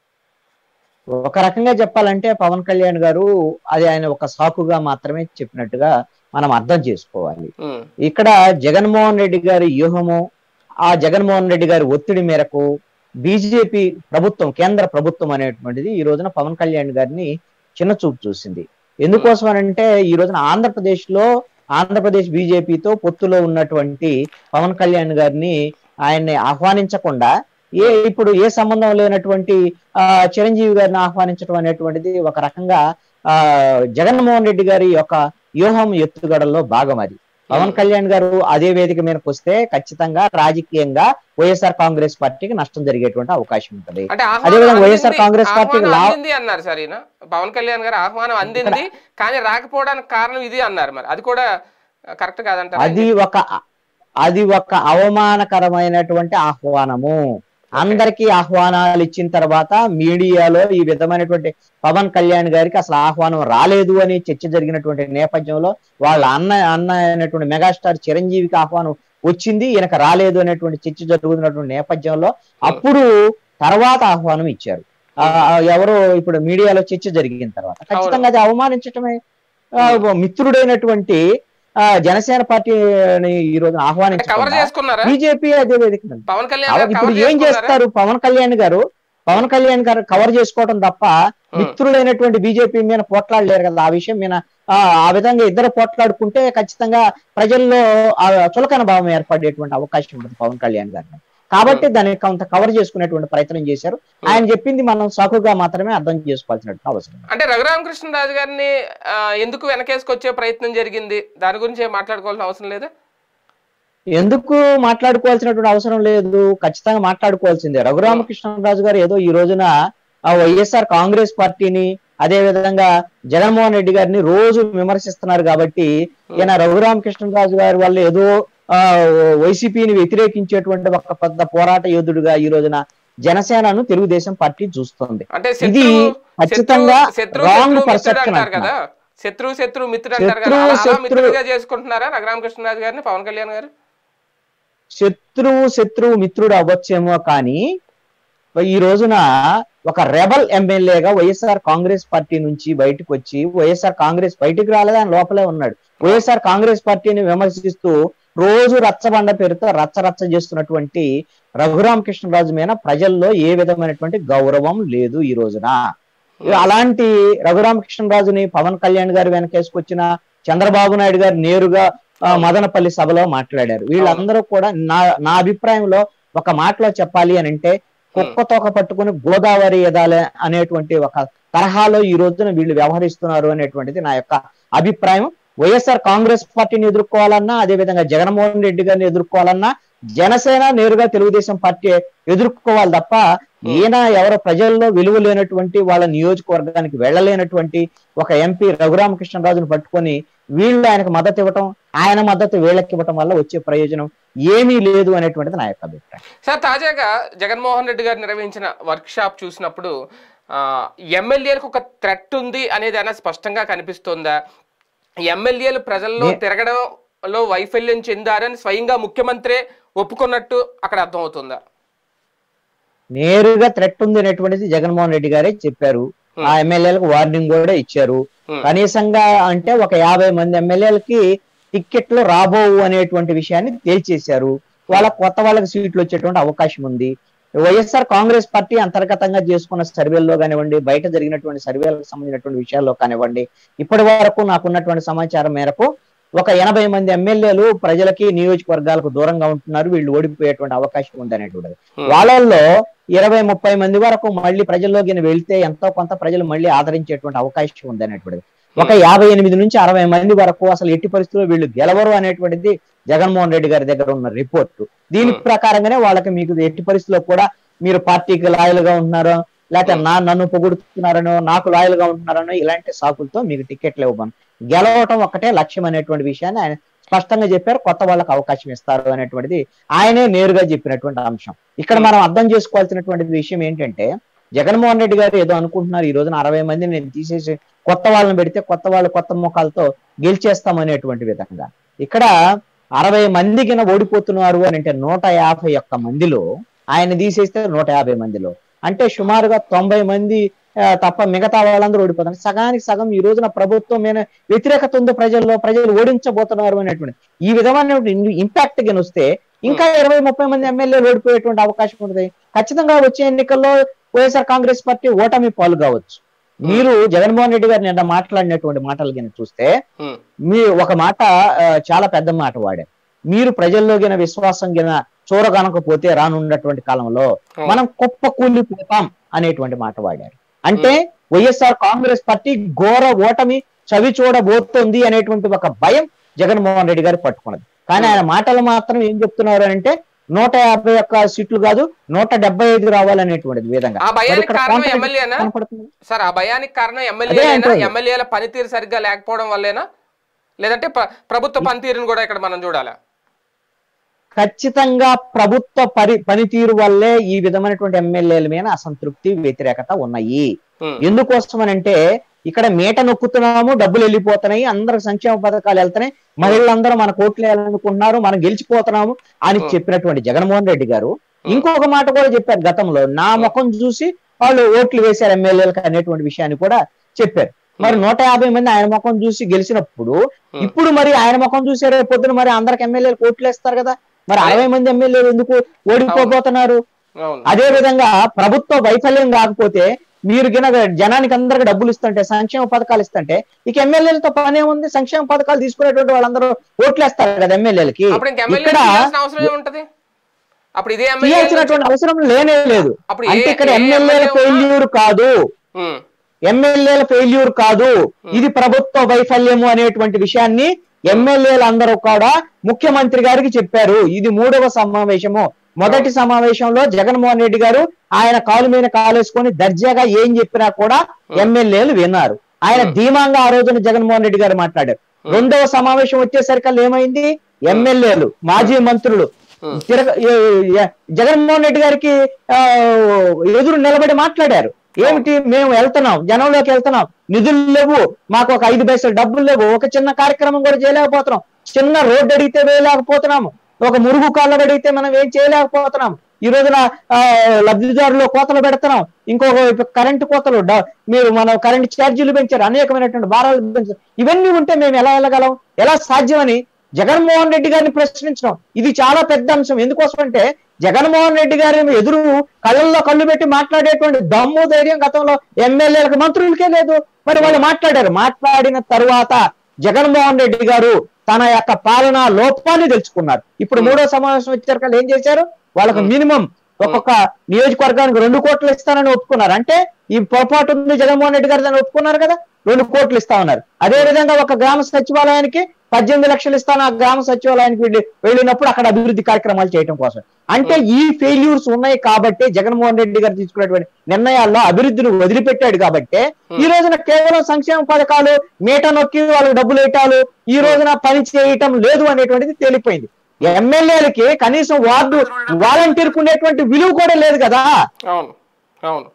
ఒక రకంగా చెప్పాలంటే పవన్ కళ్యాణ్ గారు అది ఆయన ఒక సాకుగా మాత్రమే చెప్పినట్టుగా మనం అర్థం చేసుకోవాలి ఇక్కడ జగన్మోహన్ రెడ్డి గారి వ్యూహము ఆ జగన్మోహన్ రెడ్డి గారి ఒత్తిడి మేరకు బీజేపీ ప్రభుత్వం కేంద్ర ప్రభుత్వం అనేటువంటిది ఈ రోజున పవన్ కళ్యాణ్ గారిని చిన్న చూపు చూసింది ఎందుకోసం అంటే ఈ రోజున ఆంధ్రప్రదేశ్ లో ఆంధ్రప్రదేశ్ బీజేపీతో పొత్తులో ఉన్నటువంటి పవన్ కళ్యాణ్ గారిని ఆయన్ని ఆహ్వానించకుండా ఏ ఇప్పుడు ఏ సంబంధం లేనటువంటి ఆ చిరంజీవి గారిని ఆహ్వానించడం అనేటువంటిది ఒక రకంగా ఆ జగన్మోహన్ రెడ్డి గారి యొక్క వ్యూహం ఎత్తుగడల్లో భాగం అది పవన్ కళ్యాణ్ గారు అదే వేదిక మీదకి వస్తే ఖచ్చితంగా రాజకీయంగా వైఎస్ఆర్ కాంగ్రెస్ పార్టీకి నష్టం జరిగేటువంటి అవకాశం ఉంటది అంటే అదేవిధంగా ఆహ్వానం వైఎస్ఆర్ అందింది- కాంగ్రెస్ పార్టీకి ఆహ్వానం లా- అందింది అన్నారు సార్ ఈయన పవన్ కళ్యాణ్ గారు ఆహ్వానం అందింది కానీ రాకపోవడానికి కారణం ఇది అన్నారు మరి అది కూడా కరెక్ట్ కాదంటారా అది ఒక అది ఒక అవమానకరమైనటువంటి ఆహ్వానము అందరికీ ఆహ్వానాలు ఇచ్చిన తర్వాత మీడియాలో ఈ విధమైనటువంటి పవన్ కళ్యాణ్ గారికి అసలు ఆహ్వానం రాలేదు అని చర్చ జరిగినటువంటి నేపథ్యంలో వాళ్ళ అన్న అన్న అయినటువంటి మెగాస్టార్ చిరంజీవికి ఆహ్వానం వచ్చింది ఈయనకు రాలేదు అనేటువంటి చర్చ జరుగుతున్నటువంటి నేపథ్యంలో అప్పుడు తర్వాత ఆహ్వానం ఇచ్చారు ఆ, ఆ, ఎవరో ఇప్పుడు మీడియాలో చర్చ జరిగిన తర్వాత ఖచ్చితంగా అది అవమానించటమే ఆ, మిత్రుడైనటువంటి ఆ, జనసేన పార్టీని ఈ రోజు కవర్ ఆహ్వానించారు చేసుకున్నారా బీజేపీ అదే వేదిక మీద. పవన్ కళ్యాణ్ అవ- గారు ఇప్పుడు cover ఏం చేసుకున్నారా? చేస్తారు పవన్ కళ్యాణ్ గారు పవన్ కళ్యాణ్ గారు కవర్ చేసుకోవడం తప్ప మిత్రులైనటువంటి బీజేపీ మీద పోట్లాడలేరు కదా ఆ విషయం మీద ఆ ఆ విధంగా ఇద్దరు పోట్లాడుకుంటే ఖచ్చితంగా ప్రజల్లో ఆ చులకన భావం ఏర్పడేటువంటి అవకాశం ఉంటుంది పవన్ కళ్యాణ్ గారిని కాబట్టి దాన్ని కొంత కవర్ చేసుకునేటువంటి ప్రయత్నం చేశారు ఆయన చెప్పింది మనం సాకుగా మాత్రమే అర్థం చేసుకోవాల్సినటువంటి అవసరం అంటే రఘురామకృష్ణరాజు గారిని ఆ, ఎందుకు వెనకేసుకొచ్చే ప్రయత్నం జరిగింది దాని గురించి ఏం మాట్లాడుకోవాల్సిన అవసరం లేదా ఎందుకు మాట్లాడుకోవాల్సినటువంటి అవసరం లేదు ఖచ్చితంగా మాట్లాడుకోవాల్సిందే రఘురామకృష్ణరాజు గారు ఏదో ఈ రోజున ఆ వైఎస్ఆర్ కాంగ్రెస్ పార్టీని అదే విధంగా జగన్మోహన్ రెడ్డి గారిని రోజు విమర్శిస్తున్నారు కాబట్టి ఈయన రఘురామకృష్ణరాజు గారి వల్ల ఏదో ఆ వైసీపీని వ్యతిరేకించేటువంటి ఒక పెద్ద పోరాట యోధుడుగా ఈ రోజున జనసేనను తెలుగుదేశం పార్టీ చూస్తుంది అంటే ఇది శత్రువు ఖచ్చితంగా శత్రువు wrong శత్రువు మిత్రుడు perception అంటారు కదా శత్రువు శత్రువు మిత్రుడు అంటారు కదా శత్రువు, అలా- అలా శత్రువు. మిత్రుడిగా చేసుకుంటున్నారా రఘురామకృష్ణరాజు గారిని పవన్ కళ్యాణ్ గారు శత్రువు శత్రువు మిత్రుడు అవ్వచ్చేమో కానీ ఈ రోజున ఒక రెబల్ ఎమ్మెల్యేగా వైఎస్ఆర్ కాంగ్రెస్ పార్టీ నుంచి బయటకు వచ్చి వైఎస్ఆర్ కాంగ్రెస్ బయటికి రాలేదు ఆయన లోపలే ఉన్నాడు వైఎస్ఆర్ కాంగ్రెస్ పార్టీని విమర్శిస్తూ రోజు రచ్చబండ పేరుతో రచ్చ రచ్చ చేస్తున్నటువంటి రఘురామ కృష్ణరాజు మీద ప్రజల్లో ఏ విధమైనటువంటి గౌరవం లేదు ఈ రోజున అలాంటి రఘురామ కృష్ణరాజుని పవన్ కళ్యాణ్ గారు వెనకేసుకొచ్చిన చంద్రబాబు నాయుడు గారు నేరుగా ఆ, మదనపల్లి సభలో మాట్లాడారు వీళ్ళందరూ కూడా నా నా అభిప్రాయంలో ఒక మాటలో చెప్పాలి అని అంటే కుక్క తోక పట్టుకుని గోదావరి ఎదాలే అనేటువంటి ఒక తరహాలో ఈ రోజున వీళ్ళు వ్యవహరిస్తున్నారు అనేటువంటిది నా యొక్క అభిప్రాయం వైఎస్ఆర్ కాంగ్రెస్ పార్టీని ఎదుర్కోవాలన్నా అదే విధంగా జగన్మోహన్ రెడ్డి గారిని ఎదుర్కోవాలన్నా జనసేన నేరుగా తెలుగుదేశం పార్టీ ఎదుర్కోవాలి తప్ప ఈయన ఎవరో ప్రజల్లో విలువ లేనటువంటి వాళ్ళ నియోజకవర్గానికి వెళ్ళలేనటువంటి ఒక ఎంపీ రఘురామకృష్ణరాజును పట్టుకొని వీళ్ళు ఆయనకు మద్దతు ఇవ్వటం ఆయన మద్దతు వీళ్ళకి ఇవ్వటం వల్ల వచ్చే ప్రయోజనం ఏమీ లేదు అనేటువంటిది నా యొక్క అభిప్రాయం సార్ తాజాగా జగన్మోహన్ రెడ్డి గారు నిర్వహించిన వర్క్ షాప్ చూసినప్పుడు ఆ, ఎమ్మెల్యేలకు ఒక థ్రెట్ ఉంది అనేది అయినా స్పష్టంగా కనిపిస్తుందా ఎమ్మెల్యేలు ప్రజల్లో నే- తిరగడంలో వైఫల్యం చెందారని స్వయంగా ముఖ్యమంత్రి ఒప్పుకున్నట్టు అక్కడ అర్థమవుతుందా నేరుగా థ్రెట్ ఉంది అనేటువంటిది జగన్మోహన్ రెడ్డి గారే చెప్పారు ఆ ఎమ్మెల్యేలకు వార్నింగ్ కూడా ఇచ్చారు Hmm. కనీసంగా అంటే ఒక యాభై మంది ఎమ్మెల్యేలకి టిక్కెట్లు రాబోవు అనేటువంటి విషయాన్ని తేల్చేశారు వాళ్ళ కొత్త వాళ్ళకి సీట్లు వచ్చేటువంటి అవకాశం ఉంది వైఎస్ఆర్ కాంగ్రెస్ పార్టీ అంతర్గతంగా చేసుకున్న సర్వేల్లో కానివ్వండి బయట జరిగినటువంటి సర్వేలకు సంబంధించినటువంటి విషయాల్లో కానివ్వండి ఇప్పటి వరకు నాకున్నటువంటి సమాచారం మేరకు ఒక ఎనభై మంది ఎమ్మెల్యేలు ప్రజలకి నియోజకవర్గాలకు దూరంగా ఉంటున్నారు వీళ్ళు ఓడిపోయేటువంటి అవకాశం ఉంది అనేటువంటిది Hmm. వాళ్ళల్లో ఇరవై ముప్పై మంది వరకు మళ్ళీ ప్రజల్లోకి వెళ్తే ఎంతో కొంత ప్రజలు మళ్ళీ ఆదరించేటువంటి అవకాశం ఉంది అనేటువంటిది ఒక యాభై ఎనిమిది నుంచి అరవై మంది వరకు అసలు ఎట్టి పరిస్థితుల్లో వీళ్ళు గెలవరు అనేటువంటిది జగన్మోహన్ రెడ్డి గారి దగ్గర ఉన్న రిపోర్ట్ దీని Hmm. ప్రకారంగానే వాళ్ళకి మీకు ఎట్టి పరిస్థితుల్లో కూడా మీరు పార్టీకి లాయల్ గా ఉంటున్నారో లేకపోతే Hmm. నా నన్ను పొగుడుతున్నారనో నాకు లాయల్ గా ఉంటున్నారనో ఇలాంటి సాకులతో మీకు టికెట్లు ఇవ్వమని గెలవటం ఒక్కటే లక్ష్యం అనేటువంటి విషయాన్ని ఆయన స్పష్టంగా చెప్పారు కొత్త వాళ్ళకి అవకాశం ఇస్తారు అనేటువంటిది ఆయనే నేరుగా చెప్పినటువంటి అంశం ఇక్కడ మనం అర్థం చేసుకోవాల్సినటువంటి విషయం ఏంటంటే జగన్మోహన్ రెడ్డి గారు ఏదో అనుకుంటున్నారు ఈ రోజున అరవై మంది నేను తీసేసి కొత్త వాళ్ళని పెడితే కొత్త వాళ్ళు కొత్త ముఖాలతో గెలిచేస్తామనేటువంటి విధంగా ఇక్కడ అరవై మందికి ఓడిపోతున్నారు అని అంటే నూట యాభై ఒక్క మందిలో ఆయన తీసేస్తే నూట యాభై మందిలో అంటే సుమారుగా తొంభై మంది ఆ, తప్ప మిగతా వాళ్ళందరూ ఓడిపోతారు సగానికి సగం ఈ రోజున ప్రభుత్వం మీద వ్యతిరేకత ఉంది ప్రజల్లో ప్రజలు ఓడించబోతున్నారు అనేటువంటి ఈ విధమైన ఇంపాక్ట్ గా వస్తే ఇంకా ఇరవై ముప్పై మంది ఎమ్మెల్యేలు ఓడిపోయేటువంటి అవకాశం ఉంటుంది ఖచ్చితంగా వచ్చే ఎన్నికల్లో వైఎస్ఆర్ కాంగ్రెస్ పార్టీ ఓటమి పాలు కావచ్చు మీరు జగన్మోహన్ రెడ్డి గారు నిన్న మాట్లాడినటువంటి మాటలు కింద చూస్తే ఉమ్, మీ ఒక మాట ఆ, చాలా పెద్ద మాట వాడారు మీరు ప్రజల్లో గిన విశ్వాసం గిన చూరగనకపోతే రానున్నటువంటి కాలంలో అవును. మనం కుప్ప కూలిపోతాం అనేటువంటి మాట వాడారు అంటే వైఎస్ఆర్ కాంగ్రెస్ పార్టీ ఘోర ఓటమి చవి చూడబోతోంది అనేటువంటి ఒక భయం జగన్మోహన్ రెడ్డి గారు పట్టుకున్నది కానీ ఆయన మాటలు మాత్రం ఏం చెప్తున్నారు అంటే నూట యాభై ఒక్క సీట్లు కాదు నూట డెబ్బై ఐదు రావాలనేటువంటిది విధంగా ఆ మరి భయానికి ఇక్కడ కారణం contradiction ఎమ్మెల్యేనా కనపడుతుంది. సార్ ఆ భయానికి కారణం ఎమ్మెల్యేనా అంటున్నాను. ఎమ్మెల్యేల పనితీరు సరిగ్గా లేకపోవడం వల్లేనా లేదంటే ప్ర- ప్రభుత్వ పనితీరుని కూడా ఇక్కడ మనం చూడాలా ఖచ్చితంగా ప్రభుత్వ పరి పనితీరు వల్లే ఈ విధమైనటువంటి ఎమ్మెల్యేల మీద అసంతృప్తి వ్యతిరేకత ఉన్నాయి ఉమ్, ఎందుకోసమనంటే ఇక్కడ మేట నొక్కుతున్నాము డబ్బులు వెళ్ళిపోతున్నాయి అందరు సంక్షేమ పథకాలు వెళ్తున్నాయి మహిళలందరూ మన కోట్లు వేయాలనుకుంటున్నారు మనం గెలిచిపోతున్నాము అని Hmm. చెప్పినటువంటి జగన్మోహన్ రెడ్డి గారు ఇంకొక మాట కూడా చెప్పారు గతంలో నా ముఖం చూసి వాళ్ళు ఓట్లు వేశారు ఎమ్మెల్యేలకు అనేటువంటి విషయాన్ని కూడా చెప్పారు మరి నూట యాభై మంది ఆయన ముఖం చూసి గెలిచినప్పుడు Hmm. ఇప్పుడు మరి ఆయన ముఖం చూసి రేపు పొద్దున మరి అందరికి ఎమ్మెల్యేలు ఓట్లు వేస్తారు కదా మరి అదే. అరవై మంది ఎమ్మెల్యేలు ఎందుకు ఓడిపోబోతున్నారు అవును అదే విధంగా ప్రభుత్వ వైఫల్యం కాకపోతే మీరు గిన జనానికి అందరికి డబ్బులు ఇస్తుంటే సంక్షేమ పథకాలు ఇస్తుంటే ఇక ఎమ్మెల్యేలతో పనే ఉంది సంక్షేమ పథకాలు తీసుకునేటువంటి వాళ్ళందరూ ఓట్లేస్తారు కదా ఎమ్మెల్యేలకి అప్పుడు ఇంక ఎమ్మెల్యే ఇక్కడ తీయాల్సిన అవసరం ఏముంటది అప్పుడు ఇదే ఎమ్మెల్యే తీయాల్సినటువంటి అవసరం లేనే లేదు అప్పుడు ఏ- అంటే ఇక్కడ ఏ ఎమ్మెల్యేల ఎమ్మెల్యే ఉన్నా- ఫెయిల్యూర్ కాదు ఉమ్, ఎమ్మెల్యేల ఫెయిల్యూర్ కాదు ఇది ప్రభుత్వ వైఫల్యము అనేటువంటి విషయాన్ని ఎమ్మెల్యేలు అందరూ కూడా ముఖ్యమంత్రి గారికి చెప్పారు ఇది మూడవ సమావేశము మొదటి సమావేశంలో జగన్మోహన్ రెడ్డి గారు ఆయన కాలు మీద కాలేసుకొని దర్జాగా ఏం చెప్పినా కూడా ఎమ్మెల్యేలు విన్నారు ఆయన ధీమాంగా ఆ రోజున జగన్మోహన్ రెడ్డి గారు మాట్లాడారు రెండవ సమావేశం వచ్చేసరికి ఏమైంది ఎమ్మెల్యేలు మాజీ మంత్రులు Hmm. తిరగ ఏ- ఏ- జగన్మోహన్ రెడ్డి గారికి ఆ, ఎదురు నిలబడి మాట్లాడారు ఏమిటి మేము వెళ్తున్నాం జనంలోకి వెళ్తున్నాం నిధులు లేవు మాకు ఒక ఐదు పైసలు డబ్బులు లేవు ఒక చిన్న కార్యక్రమం కూడా చేయలేకపోతున్నాం చిన్న రోడ్డు అడిగితే వేయలేకపోతున్నాము ఒక మురుగు కాళ్ళు అడిగితే మనం ఏం చేయలేకపోతున్నాం ఈ రోజున ఆ, లబ్ధిదారులు కోతలు పెడుతున్నాం ఇంకొక కరెంటు కోతలు డ- మీరు మన కరెంట్ ఛార్జీలు పెంచారు అనేకమైనటువంటి భారాలు పెంచారు ఇవన్నీ ఉంటే మేము ఎలా వెళ్ళగలం ఎలా సాధ్యమని జగన్మోహన్ రెడ్డి గారిని ప్రశ్నించడం ఇది చాలా పెద్ద అంశం ఎందుకోసం అంటే జగన్మోహన్ రెడ్డి గారి ఎదురు కళ్ళల్లో కళ్ళు పెట్టి మాట్లాడేటువంటి దమ్ము ధైర్యం గతంలో ఎమ్మెల్యేలకు మంత్రులకే లేదు మరి వాళ్ళు మాట్లాడారు మాట్లాడిన తరువాత జగన్మోహన్ రెడ్డి గారు తన యొక్క పాలనా లోపాన్ని తెలుసుకున్నారు ఇప్పుడు మూడో సమావేశం వచ్చారు ఏం చేశారు వాళ్ళకు మినిమం ఒక్కొక్క నియోజకవర్గానికి రెండు కోట్లు ఇస్తానని ఒప్పుకున్నారు అంటే ఈ పొరపాటు ఉంది జగన్మోహన్ రెడ్డి గారు దాన్ని ఒప్పుకున్నారు కదా రెండు కోట్లు ఇస్తా ఉన్నారు అదే విధంగా ఒక గ్రామ సచివాలయానికి పద్దెనిమిది లక్షలు ఇస్తాను ఆ గ్రామ సచివాలయానికి వెళ్ళి వెళ్ళినప్పుడు అక్కడ అభివృద్ధి కార్యక్రమాలు చేయడం కోసం అంటే ఈ ఫెయిల్యూర్స్ ఉన్నాయి కాబట్టి జగన్మోహన్ రెడ్డి గారు తీసుకున్నటువంటి నిర్ణయాల్లో అభివృద్ధిని వదిలిపెట్టాడు కాబట్టి ఈ రోజున కేవలం సంక్షేమ పథకాలు మీట నొక్కి వాళ్ళకి డబ్బులు వేయటాలు ఈ రోజున పని చేయటం లేదు అనేటువంటిది తేలిపోయింది ఎమ్మెల్యేలకి కనీసం వార్డు వాలంటీర్ ఉండేటువంటి విలువ కూడా లేదు కదా అవును అవును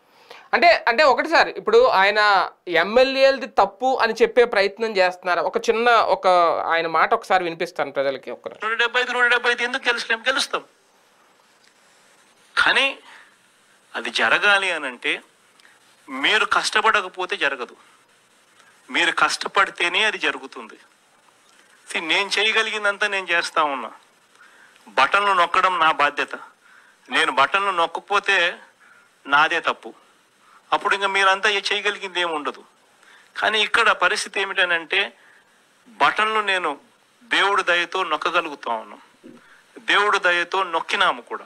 అంటే అంటే ఒకటి సార్ ఇప్పుడు ఆయన ఎమ్మెల్యేలది తప్పు అని చెప్పే ప్రయత్నం చేస్తున్నారు ఒక చిన్న ఒక ఆయన మాట ఒకసారి వినిపిస్తాను ప్రజలకి ఒక నూట డెబ్బై ఐదు నూట డెబ్బై ఐదు ఎందుకు గెలిచలేం గెలుస్తాం కానీ అది జరగాలి అని అంటే మీరు కష్టపడకపోతే జరగదు మీరు కష్టపడితేనే అది జరుగుతుంది See, నేను చేయగలిగిందంతా నేను చేస్తా ఉన్నా బటన్లు నొక్కడం నా బాధ్యత నేను బటన్లు నొక్కకపోతే నాదే తప్పు అప్పుడు ఇంకా మీరంతా ఏ చేయగలిగింది ఏమి ఉండదు కానీ ఇక్కడ పరిస్థితి ఏమిటనంటే బటన్లు నేను దేవుడి దయతో నొక్కగలుగుతా ఉన్నాం దేవుడి దయతో నొక్కినాము కూడా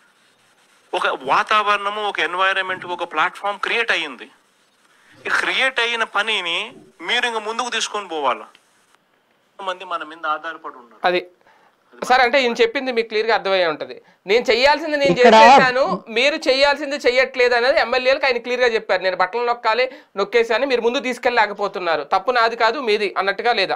ఒక వాతావరణము ఒక ఎన్వైరన్మెంట్ ఒక ప్లాట్ఫామ్ క్రియేట్ అయ్యింది ఈ క్రియేట్ అయిన పనిని మీరు ఇంక ముందుకు తీసుకొని పోవాలా మంది మన మీద ఆధారపడి ఉన్నారు అది సార్ అంటే ఈయన చెప్పింది మీకు క్లియర్ గా అర్థమయ్యే ఉంటది నేను చెయ్యాల్సింది నేను ఇక్కడ- చేసేసాను మీరు చెయ్యాల్సింది చెయ్యట్లేదు అనేది ఎమ్మెల్యేలకు ఆయన క్లియర్ గా చెప్పారు నేను బట్టలు నొక్కాలి నొక్కేసాను మీరు ముందు తీసుకెళ్ళలేకపోతున్నారు తప్పు నాది కాదు మీది అన్నట్టుగా లేదా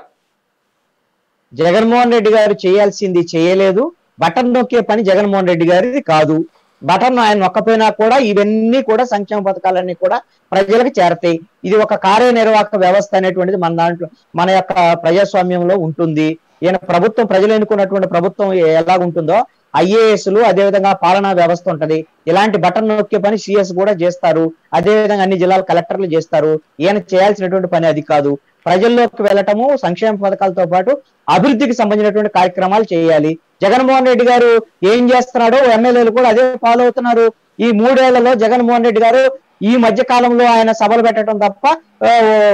జగన్మోహన్ రెడ్డి గారు చేయాల్సింది చేయలేదు బటన్ నొక్కే పని జగన్మోహన్ రెడ్డి గారిది కాదు బటన్ ఆయన నొక్కపోయినా కూడా ఇవన్నీ కూడా సంక్షేమ పథకాలన్నీ కూడా ప్రజలకు చేరతాయి ఇది ఒక కార్యనిర్వాహక వ్యవస్థ అనేటువంటిది మన దాంట్లో మన యొక్క ప్రజాస్వామ్యంలో ఉంటుంది ఈయన ప్రభుత్వం ప్రజలు ఎన్నుకున్నటువంటి ప్రభుత్వం ఎలా ఉంటుందో ఐఏఎస్లు అదేవిధంగా పాలనా వ్యవస్థ ఉంటది ఇలాంటి బటన్ నొక్కే పని సిఎస్ కూడా చేస్తారు అదేవిధంగా అన్ని జిల్లాల కలెక్టర్లు చేస్తారు ఈయన చేయాల్సినటువంటి పని అది కాదు ప్రజల్లోకి వెళ్ళటము సంక్షేమ పథకాలతో పాటు అభివృద్ధికి సంబంధించినటువంటి కార్యక్రమాలు చేయాలి జగన్మోహన్ రెడ్డి గారు ఏం చేస్తున్నాడో ఎమ్మెల్యేలు కూడా అదే ఫాలో అవుతున్నారు ఈ మూడేళ్లలో జగన్మోహన్ రెడ్డి గారు ఈ మధ్య కాలంలో ఆయన సభలు పెట్టడం తప్ప ఆ,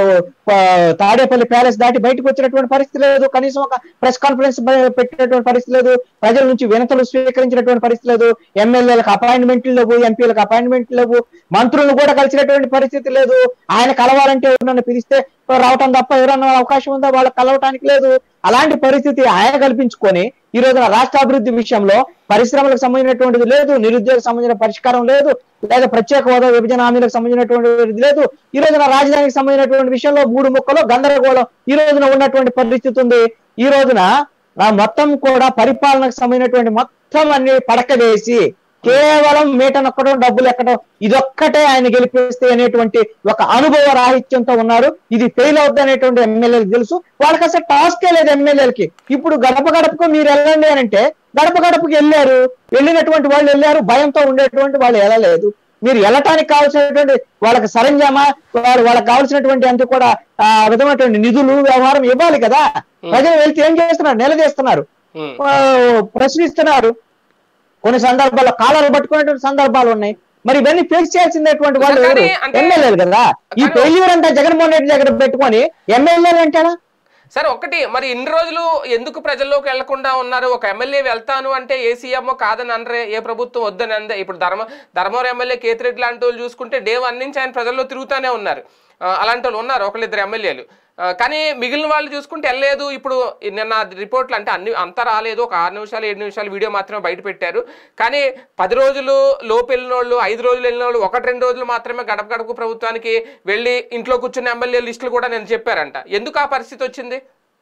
ఆ, తాడేపల్లి ప్యాలెస్ దాటి బయటకు వచ్చినటువంటి పరిస్థితి లేదు కనీసం ఒక ప్రెస్ కాన్ఫరెన్స్ పెట్టినటువంటి పరిస్థితి లేదు ప్రజల నుంచి వినతులు స్వీకరించినటువంటి పరిస్థితి లేదు ఎమ్మెల్యేలకు అపాయింట్మెంట్లు లేవు ఎంపీలకు అపాయింట్మెంట్లు లేవు మంత్రులు కూడా కలిసినటువంటి పరిస్థితి లేదు ఆయన కలవాలంటే ఎవరన్నా పిలిస్తే రావటం తప్ప ఎవరన్నా అవకాశం ఉందా వాళ్ళకి కలవటానికి లేదు అలాంటి పరిస్థితి ఆయన కల్పించుకొని ఈ రోజున రాష్ట్ర అభివృద్ధి విషయంలో పరిశ్రమలకు సంబంధించినటువంటిది లేదు నిరుద్యోగ సంబంధించిన పరిష్కారం లేదు లేదా ప్రత్యేక హోదా విభజన హామీలకు సంబంధించినటువంటిది లేదు ఈ రోజున రాజధానికి సంబంధించినటువంటి విషయంలో మూడు ముక్కలు గందరగోళం ఈ రోజున ఉన్నటువంటి పరిస్థితి ఉంది ఈ రోజున ఆ మొత్తం కూడా పరిపాలనకు సంబంధించినటువంటి మొత్తం అన్ని పడకవేసి కేవలం మీట నొక్కడం డబ్బులు ఎక్కడం ఇదొక్కటే ఆయన గెలిపిస్తే అనేటువంటి ఒక అనుభవ రాహిత్యంతో ఉన్నారు ఇది ఫెయిల్ అవుద్ది అనేటువంటి ఎమ్మెల్యేలకు తెలుసు వాళ్ళకి అసలు టాస్కే లేదు ఎమ్మెల్యేలకి ఇప్పుడు గడప గడపకు మీరు వెళ్ళండి అని అంటే గడప గడపకు వెళ్ళారు వెళ్ళినటువంటి వాళ్ళు వెళ్ళారు భయంతో ఉండేటువంటి వాళ్ళు వెళ్ళలేదు మీరు వెళ్ళటానికి కావాల్సినటువంటి వాళ్ళకి సరంజామా వాళ్ళు వాళ్ళకి కావాల్సినటువంటి అంత కూడా ఆ విధమైనటువంటి నిధులు వ్యవహారం ఇవ్వాలి కదా ప్రజలు వెళ్తే ఏం చేస్తున్నారు నిలదీస్తున్నారు ఉమ్. ఆ, ప్రశ్నిస్తున్నారు కొన్ని సందర్భాల్లో కాలాలు పట్టుకునేటువంటి సందర్భాలు ఉన్నాయి మరి ఇవన్నీ ఫేస్ చేయాల్సినటువంటి వాళ్ళు కానీ ఎవరు? అంటే- ఎమ్మెల్యేలు కదా ఈ కానీ- ఫెయిల్యూర్ అంతా జగన్మోహన్ రెడ్డి దగ్గర పెట్టుకొని ఎమ్మెల్యేలు అంటారా సరే ఒకటి మరి ఇన్ని రోజులు ఎందుకు ప్రజల్లోకి వెళ్లకుండా ఉన్నారు ఒక ఎమ్మెల్యే వెళ్తాను అంటే ఏ సీఎం కాదని అనరే ఏ ప్రభుత్వం వద్దని అందే ఇప్పుడు ధర్మ ధర్మవరం ఎమ్మెల్యే కేతిరెడ్డి లాంటి వాళ్ళు చూసుకుంటే డే వన్ నుంచి ఆయన ప్రజల్లో తిరుగుతూనే ఉన్నారు ఆ, అలాంటి వాళ్ళు ఉన్నారు ఒకళ్ళిద్దరు ఎమ్మెల్యేలు ఆ, కానీ మిగిలిన వాళ్ళు చూసుకుంటే వెళ్ళలేదు ఇప్పుడు నిన్న రిపోర్ట్లు అంటే అన్ని అంతా రాలేదు ఒక ఆరు నిమిషాలు ఏడు నిమిషాలు వీడియో మాత్రమే బయట పెట్టారు కానీ పది రోజులు లోపు వెళ్ళిన వాళ్ళు ఐదు రోజులు వెళ్ళిన వాళ్ళు ఒకటి రెండు రోజులు మాత్రమే గడప గడపకు ప్రభుత్వానికి వెళ్ళి ఇంట్లో కూర్చున్న ఎమ్మెల్యే లిస్టులు కూడా నేను చెప్పారంట ఎందుకు ఆ పరిస్థితి వచ్చింది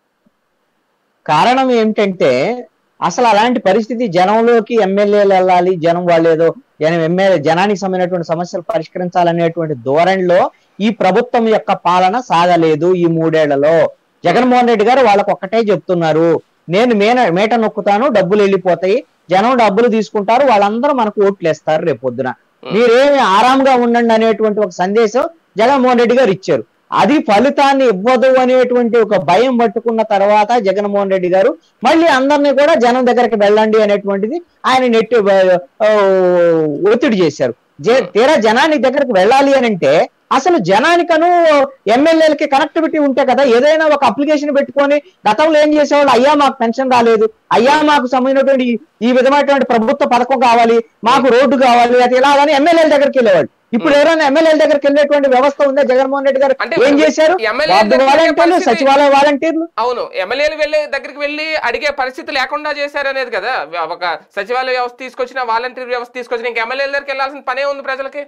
కారణం ఏమిటంటే అసలు అలాంటి పరిస్థితి జనంలోకి ఎమ్మెల్యేలు వెళ్ళాలి జనం వాళ్ళు ఏదో ఎమ్మెల్యే జనానికి సంబంధించినటువంటి సమస్యలు పరిష్కరించాలనేటువంటి ధోరణిలో ఈ ప్రభుత్వం యొక్క పాలన సాగలేదు ఈ మూడేళ్లలో జగన్మోహన్ రెడ్డి గారు వాళ్ళకు ఒక్కటే చెప్తున్నారు నేను మేన మేట నొక్కుతాను డబ్బులు వెళ్ళిపోతాయి జనం డబ్బులు తీసుకుంటారు వాళ్ళందరూ మనకు ఓట్లు వేస్తారు రేపు పొద్దున మీరేమి ఆరాంగా ఉండండి అనేటువంటి ఒక సందేశం జగన్మోహన్ రెడ్డి గారు ఇచ్చారు అది ఫలితాన్ని ఇవ్వదు అనేటువంటి ఒక భయం పట్టుకున్న తర్వాత జగన్మోహన్ రెడ్డి గారు మళ్ళీ అందరినీ కూడా జనం దగ్గరికి వెళ్ళండి అనేటువంటిది ఆయన నెట్టి ఆ, ఒత్తిడి చేశారు జే- తీరా జనానికి దగ్గరికి వెళ్ళాలి అని అంటే అసలు జనానికను ఎమ్మెల్యేలకి కనెక్టివిటీ ఉంటే కదా ఏదైనా ఒక అప్లికేషన్ పెట్టుకొని గతంలో ఏం చేసేవాళ్ళు అయ్యా మాకు పెన్షన్ రాలేదు అయ్యా మాకు సంబంధించినటువంటి ఈ- ఈ విధమైనటువంటి ప్రభుత్వ పథకం కావాలి మాకు రోడ్డు కావాలి అది ఇలా అని ఎమ్మెల్యేల దగ్గరికి వెళ్ళేవాళ్ళు ఇప్పుడు ఎవరైనా ఎమ్మెల్యేల దగ్గరికి వెళ్ళేటువంటి వ్యవస్థ ఉందా జగన్మోహన్ రెడ్డి గారు అంటే ఏం చేశారు ఎమ్మెల్యేల వార్డు దగ్గరికి వెళ్ళే వాలంటీర్లు పరిస్థితి- సచివాలయ వాలంటీర్లు అవును ఎమ్మెల్యేలు వెళ్ళే దగ్గరికి వెళ్ళి అడిగే పరిస్థితి లేకుండా చేశారనేది కదా ఒక సచివాలయ వ్యవస్థ తీసుకొచ్చిన వాలంటీర్ వ్యవస్థ తీసుకొచ్చిన ఇంకా ఎమ్మెల్యేల దగ్గరికి వెళ్ళాల్సిన పనే ఉంది ప్రజలకి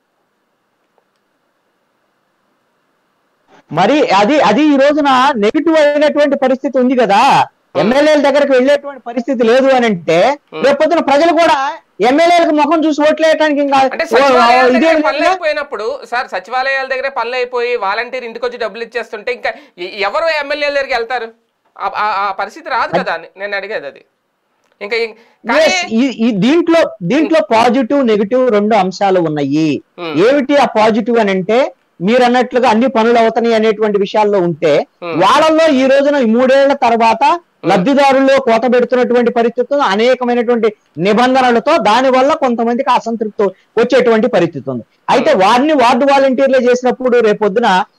మరి అది అది ఈ రోజున నెగిటివ్ అయినటువంటి పరిస్థితి ఉంది కదా ఎమ్మెల్యేల దగ్గరకు వెళ్ళేటువంటి పరిస్థితి లేదు అని అంటే రేపొద్దున ప్రజలు కూడా ఎమ్మెల్యేలకు ముఖం చూసి ఓట్లేయడానికి ఇంకా అంటే ఓ, సచివాలయాల ఇదే దగ్గర పనులు విధంగా అయిపోయినప్పుడు సార్ సచివాలయాల దగ్గర పనులు అయిపోయి వాలంటీర్ ఇంటికి వచ్చి డబ్బులు ఇచ్చేస్తుంటే ఇంకా ఎ- ఎవరు ఎమ్మెల్యేల దగ్గరికి వెళ్తారు ఆ- ఆ ఆ పరిస్థితి రాదు కదా అని నేను అడిగేది అది ఇంకా ఇం- కానీ Yes, ఈ- ఈ దీంట్లో దీంట్లో పాజిటివ్ నెగిటివ్ రెండు అంశాలు ఉన్నాయి Hmm. ఏమిటి ఆ పాజిటివ్ అని అంటే మీరు అన్నట్లుగా అన్ని పనులు అవుతాయి అనేటువంటి విషయాల్లో ఉంటే Hmm. వాళ్ళల్లో ఈ రోజున ఈ మూడేళ్ల తర్వాత లబ్ధిదారుల్లో కోత పెడుతున్నటువంటి పరిస్థితులు అనేకమైనటువంటి నిబంధనలతో దాని వల్ల కొంతమందికి అసంతృప్తి వచ్చేటువంటి పరిస్థితి ఉంది అయితే వారిని వార్డు వాలంటీర్లు చేసినప్పుడు రేపొద్దున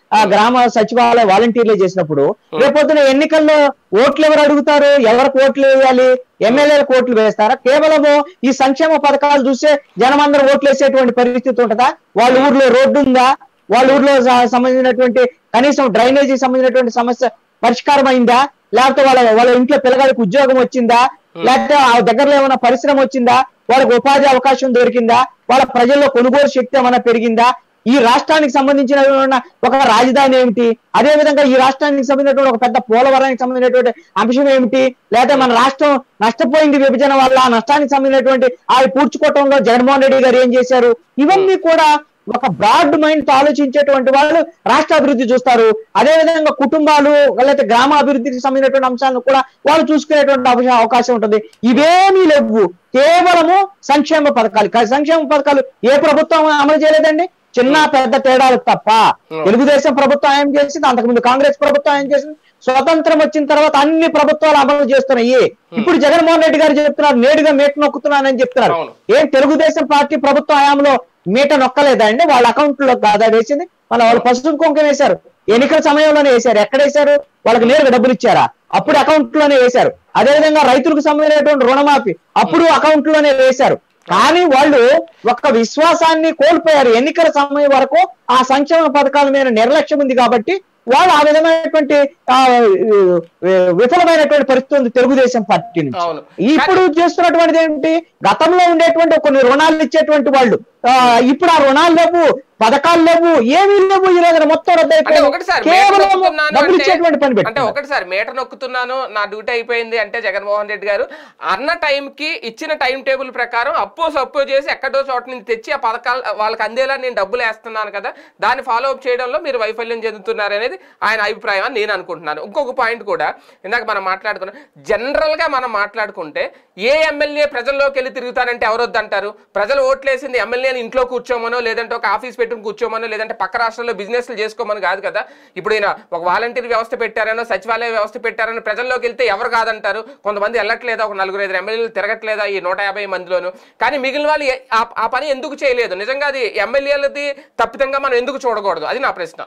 ఆ గ్రామ సచివాలయ వాలంటీర్లు చేసినప్పుడు రేపొద్దున ఎన్నికల్లో ఓట్లు ఎవరు అడుగుతారు ఎవరికి ఓట్లు వేయాలి ఎమ్మెల్యేలకు ఓట్లు వేస్తారా కేవలము ఈ సంక్షేమ పథకాలు చూసే జనమందరూ ఓట్లు వేసేటువంటి పరిస్థితి ఉంటుందా వాళ్ళ ఊర్లో రోడ్డు ఉందా వాళ్ళ ఊర్లో స- సంబంధించినటువంటి కనీసం డ్రైనేజీ సంబంధించినటువంటి సమస్య పరిష్కారం అయిందా లేకపోతే వాళ్ళ వాళ్ళ ఇంట్లో పిల్లగాడికి ఉద్యోగం వచ్చిందా లేకపోతే ఆ దగ్గరలో ఏమైనా పరిశ్రమ వచ్చిందా వాళ్ళకి ఉపాధి అవకాశం దొరికిందా వాళ్ళ ప్రజల్లో కొనుగోలు శక్తి ఏమైనా పెరిగిందా ఈ రాష్ట్రానికి సంబంధించిన ఒక రాజధాని ఏమిటి అదే విధంగా ఈ రాష్ట్రానికి సంబంధించినటువంటి ఒక పెద్ద పోలవరానికి సంబంధించినటువంటి అంశం ఏమిటి లేదా మన రాష్ట్రం నష్టపోయింది విభజన వల్ల ఆ నష్టానికి సంబంధించినటువంటి ఆ పూడ్చుకోవటంలో జగన్మోహన్ రెడ్డి గారు ఏం చేశారు ఇవన్నీ కూడా ఒక బ్రాడ్ మైండ్ తో ఆలోచించేటువంటి వాళ్ళు రాష్ట్ర అభివృద్ధి చూస్తారు అదే విధంగా కుటుంబాలు లేకపోతే గ్రామ అభివృద్ధికి సంబంధించినటువంటి అంశాలను కూడా వాళ్ళు చూసుకునేటువంటి అవశ- అవకాశం ఉంటుంది ఇవేమీ లేవు కేవలము సంక్షేమ పథకాలు కా- సంక్షేమ పథకాలు ఏ ప్రభుత్వం అమలు చేయలేదండి చిన్న పెద్ద తేడాలు తప్ప తెలుగుదేశం ప్రభుత్వం ఏం చేసింది అంతకుముందు కాంగ్రెస్ ప్రభుత్వం ఏం చేసింది స్వతంత్రం వచ్చిన తర్వాత అన్ని ప్రభుత్వాలు అమలు చేస్తున్నాయి ఇప్పుడు జగన్మోహన్ రెడ్డి గారు చెప్తున్నారు నేడుగా మేట నొక్కుతున్నానని చెప్తున్నారు అవును. ఏం తెలుగుదేశం పార్టీ ప్రభుత్వ హయాంలో మీట నొక్కలేదా అండి వాళ్ళ అకౌంట్ లో కాదా వేసింది వాళ్ళ వాళ్ళు పసుపు కుంకుమ వేశారు ఎన్నికల సమయంలోనే వేశారు ఎక్కడ వేశారు వాళ్ళకి నేరుగా డబ్బులు ఇచ్చారా అప్పుడు అకౌంట్ లోనే వేశారు అదే విధంగా రైతులకు సంబంధించినటువంటి రుణమాఫీ అప్పుడు అకౌంట్ లోనే వేశారు కానీ వాళ్ళు ఒక్క విశ్వాసాన్ని కోల్పోయారు ఎన్నికల సమయం వరకు ఆ సంక్షేమ పథకాల మీద నిర్లక్ష్యం ఉంది కాబట్టి వాళ్ళు ఆ విధమైనటువంటి ఆ, విఫలమైనటువంటి పరిస్థితి ఉంది తెలుగుదేశం పార్టీ నుంచి అవును. ఇప్పుడు చేస్తున్నటువంటిది ఏంటి గతంలో ఉండేటువంటి కొన్ని రుణాలు ఇచ్చేటువంటి వాళ్ళు ఆ, ఇప్పుడు ఆ రుణాలు లేవు పథకాలు లేవు ఏమీ లేవు ఈ రోజున మొత్తం అంటే రద్దయిపోయి ఒకటి సార్ మేట కేవలం నొక్కుతున్నాను డబ్బులు అంటే- ఇచ్చేటువంటి పని అంటే పెట్టి ఒకటి సార్ మేట నొక్కుతున్నాను నా డ్యూటీ అయిపోయింది అంటే జగన్మోహన్ రెడ్డి గారు అన్న టైం కి ఇచ్చిన టైం టేబుల్ ప్రకారం అప్పో సప్పో చేసి ఎక్కడో చోట నుంచి తెచ్చి ఆ పథకాలు వాళ్ళకి అందేలా నేను డబ్బులు వేస్తున్నాను కదా దాన్ని ఫాలో అప్ చేయడంలో మీరు వైఫల్యం చెందుతున్నారు అనేది ఆయన అభిప్రాయం అని నేను అనుకుంటున్నాను ఇంకొక పాయింట్ కూడా ఇందాక మనం మాట్లాడుకున్నాం జనరల్ గా మనం మాట్లాడుకుంటే ఏ ఎమ్మెల్యే ప్రజల్లోకి వెళ్ళి తిరుగుతారంటే ఎవరొద్దంటారు ప్రజలు ఓట్లేసింది ఎమ్మెల్యేని ఇంట్లో కూర్చోమనో లేదంటే ఒక ఆఫీస్ పెట్టుకుని కూర్చోమనో లేదంటే పక్క రాష్ట్రంలో బిజినెస్లు చేసుకోమని కాదు కదా ఇప్పుడు ఈయన ఒక వాలంటీర్ వ్యవస్థ పెట్టారనో సచివాలయ వ్యవస్థ పెట్టారనో ప్రజల్లోకి వెళ్తే ఎవరు కాదంటారు కొంతమంది వెళ్ళట్లేదా ఒక నలుగురు ఐదు ఎమ్మెల్యేలు తిరగట్లేదా ఈ నూట యాభై మందిలోను కానీ మిగిలిన వాళ్ళు ఏ- ఆ- ఆ పని ఎందుకు చేయలేదు నిజంగా అది ఎమ్మెల్యేలది తప్పితంగా మనం ఎందుకు చూడకూడదు అది నా ప్రశ్న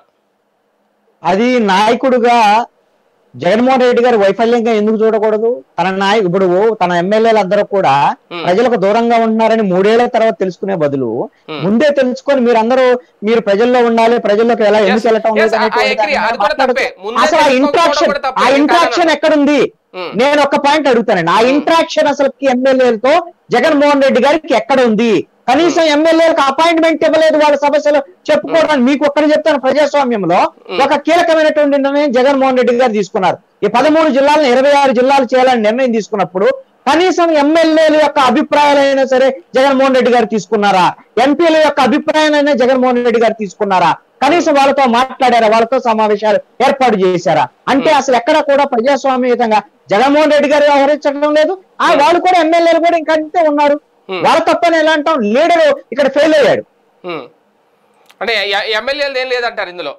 అది నాయకుడుగా జగన్మోహన్ రెడ్డి గారు వైఫల్యంగా ఎందుకు చూడకూడదు తన నాయకు ఇప్పుడు తన ఎమ్మెల్యేలు అందరూ కూడా Hmm. ప్రజలకు దూరంగా ఉంటున్నారని మూడేళ్ల తర్వాత తెలుసుకునే బదులు Hmm. ముందే తెలుసుకొని మీరందరూ మీరు ప్రజల్లో ఉండాలి ప్రజల్లోకి ఎలా ఎందుకు Yes, వెళ్ళటం yes, లేదు I- I అనేటువంటి agree. దాన్ని అది కూడా మాట్లాడుతూ- తప్పే. ముందే అసలు ఆ తెలుసుకోకపోవడం ఇంట్రాక్షన్ కూడా తప్పే. ఆ నేను ఇంట్రాక్షన్ కాదనను. ఎక్కడుంది Hmm. నేను ఒక పాయింట్ అడుగుతానండి ఆ ఇంట్రాక్షన్ అసలు ఎమ్మెల్యేలతో జగన్మోహన్ రెడ్డి గారికి ఎక్కడ ఉంది కనీసం ఎమ్మెల్యేలకు అపాయింట్మెంట్ ఇవ్వలేదు వాళ్ళ సమస్యలు చెప్పుకోవడానికి మీకు ఒక్కరు చెప్తాను ప్రజాస్వామ్యంలో ఒక కీలకమైనటువంటి నిర్ణయం జగన్మోహన్ రెడ్డి గారు తీసుకున్నారు ఈ పదమూడు జిల్లాలను ఇరవై ఆరు జిల్లాలు చేయాలని నిర్ణయం తీసుకున్నప్పుడు కనీసం ఎమ్మెల్యేల యొక్క అభిప్రాయాలైనా సరే జగన్మోహన్ రెడ్డి గారు తీసుకున్నారా ఎంపీల యొక్క అభిప్రాయాలైనా జగన్మోహన్ రెడ్డి గారు తీసుకున్నారా కనీసం వాళ్ళతో మాట్లాడారా వాళ్ళతో సమావేశాలు ఏర్పాటు చేశారా అంటే అసలు ఎక్కడ కూడా ప్రజాస్వామ్యయుతంగా జగన్మోహన్ రెడ్డి గారు వ్యవహరించడం లేదు ఆ వాళ్ళు కూడా ఎమ్మెల్యేలు కూడా ఇంకా అంతే ఉన్నారు వాళ్ళ తప్పని ఎలా అంటాం లీడర్ ఇక్కడ ఫెయిల్ అయ్యాడు ఉమ్. అంటే ఎమ్మెల్యేలు ఏం లేదంటారు ఇందులో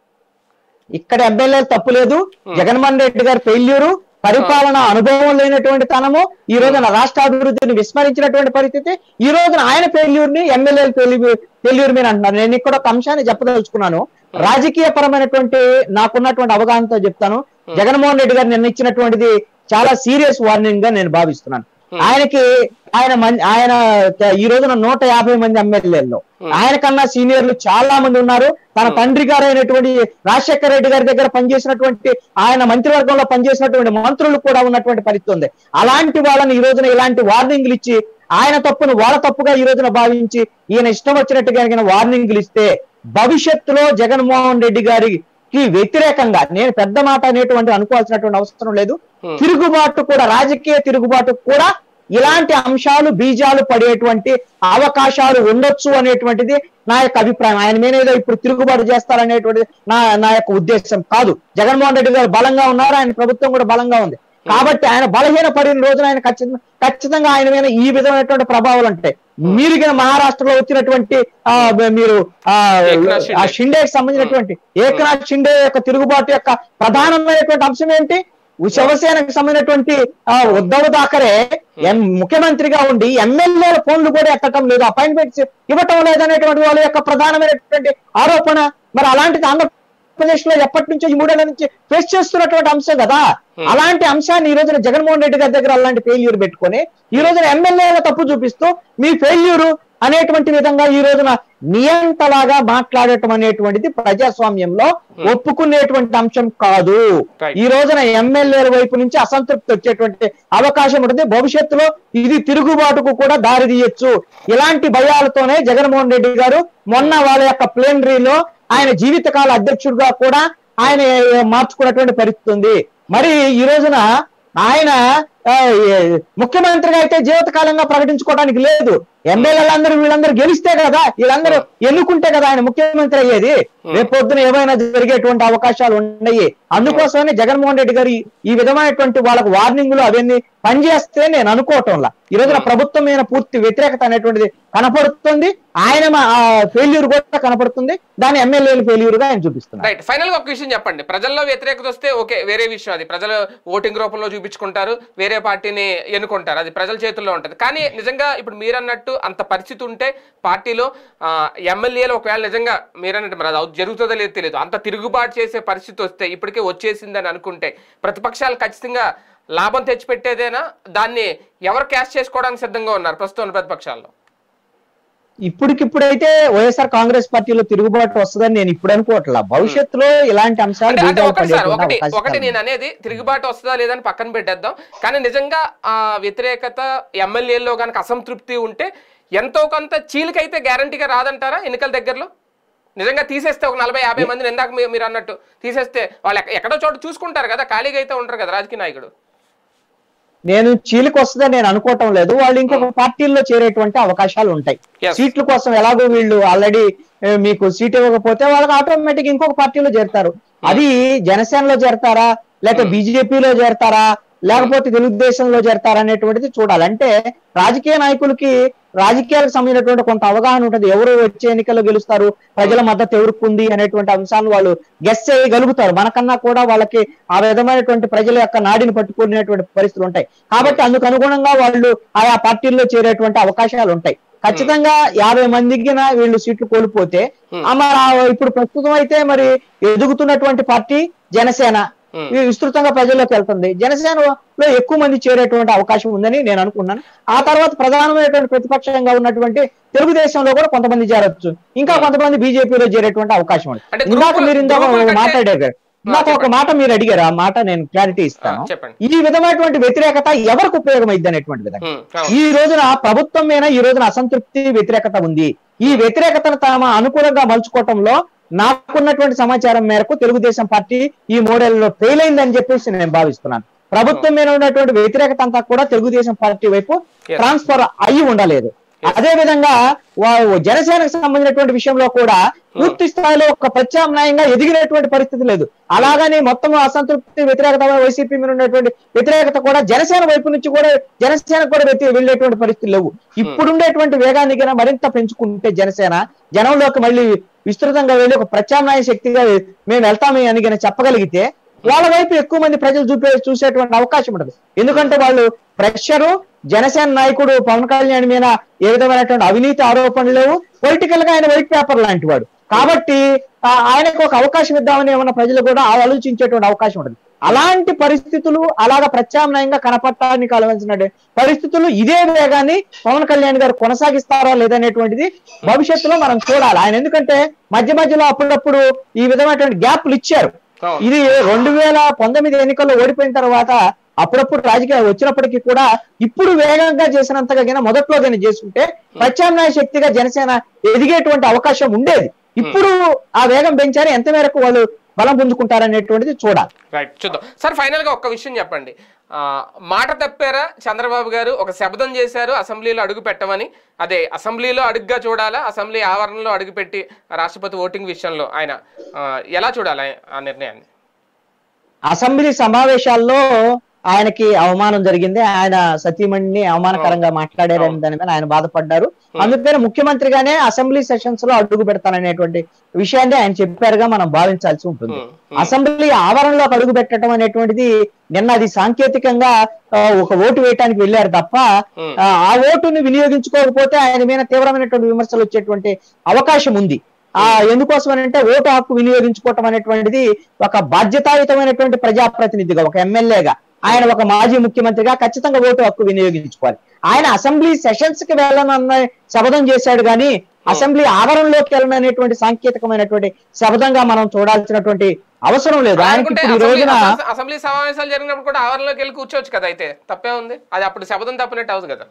ఇక్కడ ఎమ్మెల్యేలు తప్పు లేదు జగన్మోహన్ రెడ్డి గారి ఫెయిల్యూరు పరిపాలన అనుభవం లేనటువంటి తనము ఈ రోజున రాష్ట్ర అభివృద్ధిని విస్మరించినటువంటి పరిస్థితి ఈ రోజున ఆయన ఫెయిల్యూర్ ని ఎమ్మెల్యేలు ఫెయిల్యూర్ మీద అంటున్నారు నేను ఇక్కడ ఒక అంశాన్ని చెప్పదలుచుకున్నాను రాజకీయ పరమైనటువంటి నాకున్నటువంటి అవగాహనతో చెప్తాను జగన్మోహన్ రెడ్డి గారు నిన్న ఇచ్చినటువంటిది చాలా సీరియస్ వార్నింగ్ గా నేను భావిస్తున్నాను ఆయనకి ఆయన మం- ఆయన ఈ రోజున నూట యాభై మంది ఎమ్మెల్యేల్లో ఆయన కన్నా సీనియర్లు చాలా మంది ఉన్నారు తన తండ్రి గారు అయినటువంటి రాజశేఖర రెడ్డి గారి దగ్గర పనిచేసినటువంటి ఆయన మంత్రివర్గంలో పనిచేసినటువంటి మంత్రులు కూడా ఉన్నటువంటి పరిస్థితి ఉంది అలాంటి వాళ్ళని ఈ రోజున ఇలాంటి వార్నింగ్లు ఇచ్చి ఆయన తప్పును వాళ్ళ తప్పుగా ఈ రోజున భావించి ఈయన ఇష్టం వచ్చినట్టుగా ఆయన వార్నింగ్లు ఇస్తే భవిష్యత్తులో జగన్మోహన్ రెడ్డి గారికి వ్యతిరేకంగా నేను పెద్ద మాట అనేటువంటి అనుకోవాల్సినటువంటి అవసరం లేదు తిరుగుబాటు కూడా రాజకీయ తిరుగుబాటు కూడా ఇలాంటి అంశాలు బీజాలు పడేటువంటి అవకాశాలు ఉండొచ్చు అనేటువంటిది నా యొక్క అభిప్రాయం ఆయన మీద ఏదో ఇప్పుడు తిరుగుబాటు చేస్తారనేటువంటిది నా నా యొక్క ఉద్దేశం కాదు జగన్మోహన్ రెడ్డి గారు బలంగా ఉన్నారు ఆయన ప్రభుత్వం కూడా బలంగా ఉంది కాబట్టి ఆయన బలహీన పడిన రోజున ఆయన ఖచ్చితంగా ఖచ్చితంగా ఆయన మీద ఈ విధమైనటువంటి ప్రభావాలు ఉంటాయి మీరు ఇక మహారాష్ట్రలో వచ్చినటువంటి ఆ, మీరు ఆ, ఏక్నాథ్ షిండే. ఆ షిండేకి సంబంధించినటువంటి ఏకనాథ్ షిండే యొక్క తిరుగుబాటు యొక్క ప్రధానమైనటువంటి అంశం ఏంటి శివసేనకు సంబంధించినటువంటి ఆ, ఉద్ధవ్ థాకరే ఎం ముఖ్యమంత్రిగా ఉండి ఎమ్మెల్యేల ఫోన్లు కూడా ఎత్తటం లేదు అపాయింట్మెంట్స్ ఇవ్వటం లేదనేటువంటి వాళ్ళ యొక్క ప్రధానమైనటువంటి ఆరోపణ మరి అలాంటిది ఆంధ్ర ఆంధ్రప్రదేశ్ లో ఎప్పటి నుంచో ఈ మూడేళ్ల నుంచి ఫేస్ చేస్తున్నటువంటి అంశం కదా అలాంటి అంశాన్ని ఈ రోజున జగన్మోహన్ రెడ్డి గారి దగ్గర అలాంటి ఫెయిల్యూర్ పెట్టుకొని ఈ రోజున ఎమ్మెల్యేల తప్పు చూపిస్తూ మీ ఫెయిల్యూర్ అనేటువంటి విధంగా ఈ రోజున నియంతలాగా మాట్లాడటం అనేటువంటిది ప్రజాస్వామ్యంలో ఒప్పుకునేటువంటి అంశం కాదు Right. ఈ రోజున ఎమ్మెల్యేల వైపు నుంచి అసంతృప్తి వచ్చేటువంటి అవకాశం ఉంటుంది భవిష్యత్తులో ఇది తిరుగుబాటుకు కూడా దారి తీయొచ్చు ఇలాంటి భయాలతోనే జగన్మోహన్ రెడ్డి గారు మొన్న వాళ్ళ యొక్క ప్లేనరీలో ఆయన జీవితకాల అధ్యక్షుడిగా కూడా ఆయన మార్చుకున్నటువంటి పరిస్థితి ఉంది మరి ఈ రోజున ఆయన ఆ, ఏ, ముఖ్యమంత్రిగా అయితే జీవితకాలంగా ప్రకటించుకోవడానికి లేదు ఎమ్మెల్యేలందరూ వీళ్ళందరూ గెలిస్తే కదా వీళ్ళందరూ ఎన్నుకుంటే కదా ఆయన ముఖ్యమంత్రి అయ్యేది రేపు పొద్దున ఏమైనా జరిగేటువంటి అవకాశాలు ఉన్నాయి అందుకోసమే జగన్మోహన్ రెడ్డి గారు ఈ- ఈ విధమైనటువంటి వాళ్ళకు వార్నింగ్లు అవన్నీ పనిచేస్తే నేను అనుకోవటంలా ఈ రోజున ప్రభుత్వం మీద పూర్తి వ్యతిరేకత అనేటువంటిది కనపడుతుంది ఆయన ఫెయిల్యూర్ కూడా కనపడుతుంది దాని ఎమ్మెల్యేల ఫెయిల్యూర్ గా ఆయన చూపిస్తున్నారు రైట్ ఫైనల్ గా ఒక విషయం చెప్పండి ప్రజల్లో వ్యతిరేకత వస్తే ఓకే వేరే విషయం అది ప్రజలు ఓటింగ్ రూపంలో చూపించుకుంటారు వేరే పార్టీని ఎన్నుకుంటారు అది ప్రజల చేతుల్లో ఉంటుంది కానీ నిజంగా ఇప్పుడు మీరు అన్నట్టు అంత పరిస్థితి ఉంటే పార్టీలో ఆ, ఎమ్మెల్యేలు ఒకవేళ నిజంగా మీరన్నట్టు మరి అది అవుతుంది- జరుగుతుందో లేదో తెలియదు అంత తిరుగుబాటు చేసే పరిస్థితి వస్తే ఇప్పటికే వచ్చేసిందని అనుకుంటే ప్రతిపక్షాలు ఖచ్చితంగా లాభం తెచ్చిపెట్టేదేనా దాన్ని ఎవరు క్యాష్ చేసుకోవడానికి సిద్ధంగా ఉన్నారు ప్రస్తుతం ఉన్న ప్రతిపక్షాల్లో ఇప్పటికిప్పుడైతే వైఎస్ఆర్ కాంగ్రెస్ పార్టీలో తిరుగుబాటు వస్తుందని నేను ఇప్పుడు అనుకోవట్లా భవిష్యత్తులో ఇలాంటి అంశాలు అంటే అంటే బీజాలు ఒకటి సార్ పడేటువంటి ఒకటి అవకాశాలు ఒకటి నేను అనేది తిరుగుబాటు వస్తుందా లేదని పక్కన పెట్టేద్దాం కానీ నిజంగా ఆ వ్యతిరేకత ఎమ్మెల్యేల్లో కనుక అసంతృప్తి ఉంటే ఎంతో కొంత చీలికైతే గ్యారంటీగా రాదంటారా ఎన్నికల దగ్గరలో నిజంగా తీసేస్తే ఒక నలభై యాభై మందిని ఇందాక మీ- మీరు అన్నట్టు తీసేస్తే వాళ్ళు ఎక్క- ఎక్కడో చోట చూసుకుంటారు కదా ఖాళీగా అయితే ఉంటారు కదా రాజకీయ నాయకుడు నేను చీలికి వస్తుందని నేను అనుకోవటం లేదు వాళ్ళు ఇంకొక పార్టీల్లో చేరేటువంటి అవకాశాలు ఉంటాయి Yes. సీట్ల కోసం ఎలాగో వీళ్ళు ఆల్రెడీ మీకు సీట్ ఇవ్వకపోతే వాళ్ళకి ఆటోమేటిక్ ఇంకొక పార్టీలో చేరతారు అది జనసేనలో చేరతారా లేకపోతే బీజేపీలో చేరతారా లేకపోతే తెలుగుదేశంలో చేరతారా అనేటువంటిది చూడాలి అంటే రాజకీయ నాయకులకి రాజకీయాలకు సంబంధించినటువంటి కొంత అవగాహన ఉంటుంది ఎవరు వచ్చే ఎన్నికల్లో గెలుస్తారు ప్రజల మద్దతు ఎవరికి ఉంది అనేటువంటి అంశాలను వాళ్ళు గెస్ చేయగలుగుతారు మనకన్నా కూడా వాళ్ళకి ఆ విధమైనటువంటి ప్రజల యొక్క నాడిని పట్టుకునేటువంటి పరిస్థితులు ఉంటాయి కాబట్టి అందుకు అనుగుణంగా వాళ్ళు ఆయా పార్టీల్లో చేరేటువంటి అవకాశాలు ఉంటాయి ఖచ్చితంగా యాభై మందికి వీళ్ళు సీట్లు కోల్పోతే ఆ మరి ఆ ఇప్పుడు ప్రస్తుతం అయితే మరి ఎదుగుతున్నటువంటి పార్టీ జనసేన Hmm. ఇవి విస్తృతంగా ప్రజల్లోకి వెళ్తుంది జనసేనలో ఎక్కువ మంది చేరేటువంటి అవకాశం ఉందని నేను అనుకున్నాను ఆ తర్వాత ప్రధానమైనటువంటి ప్రతిపక్షంగా ఉన్నటువంటి తెలుగుదేశంలో కూడా కొంతమంది చేరొచ్చు ఇంకా కొంతమంది బీజేపీలో చేరేటువంటి అవకాశం ఉంది అంటే ఇందాక గ్రూపులు- మీరు ఇందాక గ్రూపుల ఒక కంటే- మాట్లాడారు ఇందాక ఒక మాట మీరు అడిగారు ఆ మాట నేను క్లారిటీ ఇస్తాను ఆ, చెప్పండి. ఈ విధమైనటువంటి వ్యతిరేకత ఎవరికి ఉపయోగమైంది అనేటువంటి విధంగా ఉమ్, అవును. ఈ రోజున ప్రభుత్వం మీద ఈ రోజున అసంతృప్తి వ్యతిరేకత ఉంది ఈ వ్యతిరేకతను తమ అనుకూలంగా మలుచుకోవటంలో నాకున్నటువంటి సమాచారం మేరకు తెలుగుదేశం పార్టీ ఈ మోడల్లో ఫెయిల్ అయిందని చెప్పేసి నేను భావిస్తున్నాను ప్రభుత్వం మీద ఉన్నటువంటి వ్యతిరేకత అంతా కూడా తెలుగుదేశం పార్టీ వైపు Yes. ట్రాన్స్ఫర్ అయ్యి ఉండలేదు అదే విధంగా వా- జనసేనకు సంబంధించినటువంటి విషయంలో కూడా పూర్తి స్థాయిలో ఒక ప్రత్యామ్నాయంగా ఎదిగినటువంటి పరిస్థితి లేదు అలాగని మొత్తం అసంతృప్తి వ్యతిరేకత వైసీపీ మీద ఉన్నటువంటి వ్యతిరేకత కూడా జనసేన వైపు నుంచి కూడా జనసేన కూడా వ్యతి- వెళ్ళేటువంటి పరిస్థితులు లేవు ఇప్పుడుండేటువంటి వేగాన్ని కన్నా మరింత పెంచుకుంటే జనసేన జనంలోకి మళ్ళీ విస్తృతంగా వెళ్ళి ఒక ప్రత్యామ్నాయ శక్తిగా మేము వెళ్తాము అని కనుక చెప్పగలిగితే వాళ్ళ వైపు ఎక్కువ మంది ప్రజలు చూపే చూసేటువంటి అవకాశం ఉండదు ఎందుకంటే వాళ్ళు ప్రెషరు జనసేన నాయకుడు పవన్ కళ్యాణ్ మీద ఏ విధమైనటువంటి అవినీతి ఆరోపణలు లేవు పొలిటికల్ గా ఆయన వైట్ పేపర్ లాంటి వాడు కాబట్టి ఆ, ఆయనకు ఒక అవకాశం ఇద్దామని ఏమన్నా ప్రజలు కూడా ఆలోచించేటువంటి అవకాశం ఉండదు అలాంటి పరిస్థితులు అలాగా ప్రత్యామ్నాయంగా కనపడటానికి కలవలసిన పరిస్థితులు ఇదే వేగాన్ని పవన్ కళ్యాణ్ గారు కొనసాగిస్తారా లేదనేటువంటిది భవిష్యత్తులో మనం చూడాలి ఆయన ఎందుకంటే మధ్య మధ్యలో అప్పుడప్పుడు ఈ విధమైనటువంటి గ్యాప్లు ఇచ్చారు అవును. ఇది రెండు వేల పంతొమ్మిది ఎన్నికల్లో ఓడిపోయిన తర్వాత అప్పుడప్పుడు రాజకీయాలు వచ్చినప్పటికీ కూడా ఇప్పుడు వేగంగా చేసినంతగా గిన మొదట్లో కానీ చేసుకుంటే ప్రత్యామ్నాయ శక్తిగా జనసేన ఎదిగేటువంటి అవకాశం ఉండేది ఇప్పుడు ఆ వేగం పెంచారు ఎంత మేరకు వాళ్ళు బలం పుంజుకుంటారనేటువంటిది చూడాలి రైట్ చూద్దాం సార్ ఫైనల్ గా ఒక్క విషయం చెప్పండి ఆ, మాట తప్పారా చంద్రబాబు గారు ఒక శబ్దం చేశారు అసెంబ్లీలో అడుగు పెట్టమని అదే అసెంబ్లీలో అడుగుగా చూడాలా అసెంబ్లీ ఆవరణలో అడుగుపెట్టి రాష్ట్రపతి ఓటింగ్ విషయంలో ఆయన ఆ, ఎలా చూడాలి ఆ నిర్ణయాన్ని అసెంబ్లీ సమావేశాల్లో ఆయనకి అవమానం జరిగింది ఆయన సతీమణిని అవమానకరంగా మాట్లాడారని దాని మీద ఆయన బాధపడ్డారు అందుకని ముఖ్యమంత్రిగానే అసెంబ్లీ సెషన్స్ లో అడుగు పెడతాననేటువంటి విషయాన్ని ఆయన చెప్పారుగా మనం భావించాల్సి ఉంటుంది ఉమ్, ఉమ్. అసెంబ్లీ ఆవరణలోకి అడుగు పెట్టడం అనేటువంటిది నిన్న అది సాంకేతికంగా ఆ, ఒక ఓటు వేయటానికి వెళ్ళారు తప్ప ఉమ్. ఆ, ఆ ఓటుని వినియోగించుకోకపోతే ఆయన మీద తీవ్రమైనటువంటి విమర్శలు వచ్చేటువంటి అవకాశం ఉంది ఆ ఎందుకోసం అని అంటే ఓటు హక్కు వినియోగించుకోవటం అనేటువంటిది ఒక బాధ్యతాయుతమైనటువంటి ప్రజాప్రతినిధిగా ఒక ఎమ్మెల్యేగా ఆయన ఒక మాజీ ముఖ్యమంత్రిగా ఖచ్చితంగా ఓటు హక్కు వినియోగించుకోవాలి ఆయన అసెంబ్లీ సెషన్స్ కి వెళ్ళనన్న శపథం చేశాడు కానీ అసెంబ్లీ ఆవరణలోకి వెళ్ళననేటువంటి సాంకేతికమైనటువంటి శపథంగా మనం చూడాల్సినటువంటి అవసరం లేదు ఆయనకి అనుకుంటే ఇప్పుడు ఈ అసెంబ్లీ- రోజున అసెంబ్లీ- అసెంబ్లీ సమావేశాలు జరిగినప్పుడు కూడా ఆవరణలోకి వెళ్ళి కూర్చోవచ్చు కదా అయితే తప్పే ఉంది అది అప్పుడు శబ్దం తప్పినట్టు అవుతుంది కదా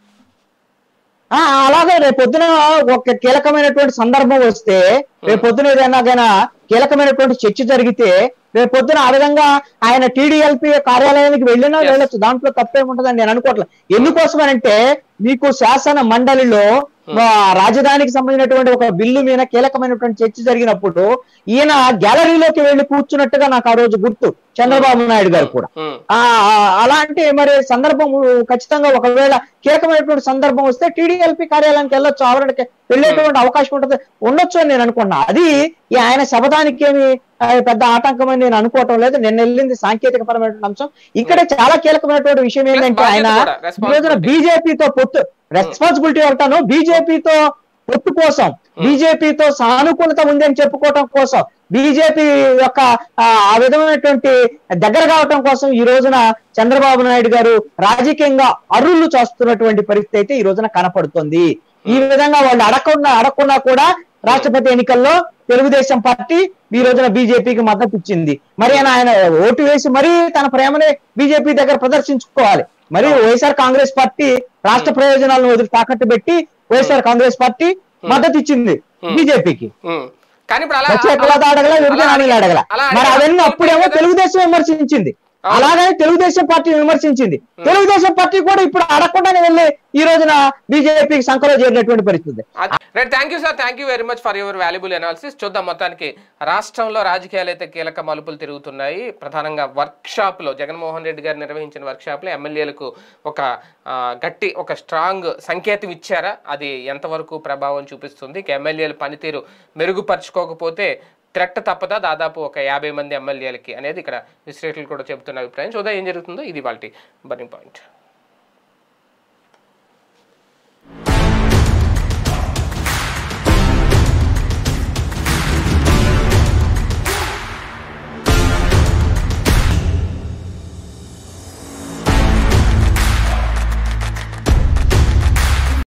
ఆ అలాగే రేపు పొద్దున ఒక కీలకమైనటువంటి సందర్భం వస్తే రేపు పొద్దున ఏదైనా కీలకమైనటువంటి చర్చ జరిగితే రేపు పొద్దున ఆ విధంగా ఆయన టీడీఎల్పీ కార్యాలయానికి వెళ్ళినా Yes. వెళ్ళొచ్చు దాంట్లో తప్పేముంటదని నేను అనుకోవట్లేదు ఎందుకోసమనంటే మీకు శాసన మండలిలో ఆ, రాజధానికి సంబంధించినటువంటి ఒక బిల్లు మీద కీలకమైనటువంటి చర్చ జరిగినప్పుడు ఈయన గ్యాలరీలోకి వెళ్లి కూర్చున్నట్టుగా నాకు ఆ రోజు గుర్తు చంద్రబాబు నాయుడు గారు కూడా ఉమ్. ఆ ఆ, అలాంటి మరి సందర్భం ఖచ్చితంగా ఒకవేళ కీలకమైనటువంటి సందర్భం వస్తే టీడీఎల్పీ కార్యాలయానికి వెళ్ళొచ్చు ఆవరణకి వెళ్ళేటువంటి అవకాశం ఉంటుంది ఉండొచ్చు అని నేను అనుకున్నా అది ఈ ఆయన శబదానికి ఏమి ఆ, పెద్ద ఆటంకమని నేను అనుకోవటం లేదు నిన్న వెళ్ళింది సాంకేతిక పరమైనటువంటి అంశం ఇక్కడ చాలా కీలకమైనటువంటి విషయం ఏంటంటే ఆయన బాధ్యత కూడా, ఈ రోజున responsibility. బీజేపీతో పొత్తు రెస్పాన్సిబిలిటీ అంటాను బీజేపీతో పొత్తు కోసం బీజేపీతో సానుకూలత ఉంది అని చెప్పుకోవటం కోసం బీజేపీ యొక్క ఆ, ఆ విధమైనటువంటి దగ్గర కావటం కోసం ఈ రోజున చంద్రబాబు నాయుడు గారు రాజకీయంగా అరుళ్ళు చేస్తున్నటువంటి పరిస్థితి అయితే ఈ రోజున కనపడుతుంది ఈ విధంగా వాళ్ళు అడగకుండా అడగకుండా కూడా రాష్ట్రపతి ఎన్నికల్లో తెలుగుదేశం పార్టీ ఈ రోజున బీజేపీకి మద్దతు ఇచ్చింది మరి ఆయన ఆయన ఓటు వేసి మరీ తన ప్రేమని బీజేపీ దగ్గర ప్రదర్శించుకోవాలి మరి వైఎస్ఆర్ కాంగ్రెస్ పార్టీ రాష్ట్ర ప్రయోజనాలను వదిలి తాకట్టు పెట్టి వైఎస్ఆర్ కాంగ్రెస్ పార్టీ మద్దతు ఇచ్చింది బీజేపీకి ఉమ్. కానీ ఇప్పుడు అలా ప్రత్యేకత అడగల విభజన హామీలు అడగల అలా మరి అడిగిన- అవన్నీ అప్పుడేమో తెలుగుదేశం విమర్శించింది అవును. అలాగని తెలుగుదేశం పార్టీ విమర్శించింది తెలుగుదేశం పార్టీ కూడా ఇప్పుడు అడగకుండానే వెళ్ళి ఈ రోజున బీజేపీకి సంఖలో చేరినటువంటి పరిస్థితి right thank you sir thank you very much for your valuable analysis చూద్దాం మొత్తానికి రాష్ట్రంలో రాజకీయాలు అయితే కీలక మలుపులు తిరుగుతున్నాయి ప్రధానంగా వర్క్ షాప్ లో జగన్మోహన్ రెడ్డి గారు నిర్వహించిన వర్క్ షాప్ లో ఎమ్మెల్యేలకు ఒక ఆ, గట్టి ఒక స్ట్రాంగ్ సంకేతం ఇచ్చారా అది ఎంతవరకు ప్రభావం చూపిస్తుంది ఇక ఎమ్మెల్యేల పనితీరు మెరుగుపరచుకోకపోతే థ్రెట్ తప్పదా దాదాపు ఒక యాభై మంది ఎమ్మెల్యేలకి అనేది ఇక్కడ విశ్లేషకులు కూడా చెబుతున్న అభిప్రాయం చూద్దాం ఏం జరుగుతుందో ఇది వాళ్ళ బర్నింగ్ పాయింట్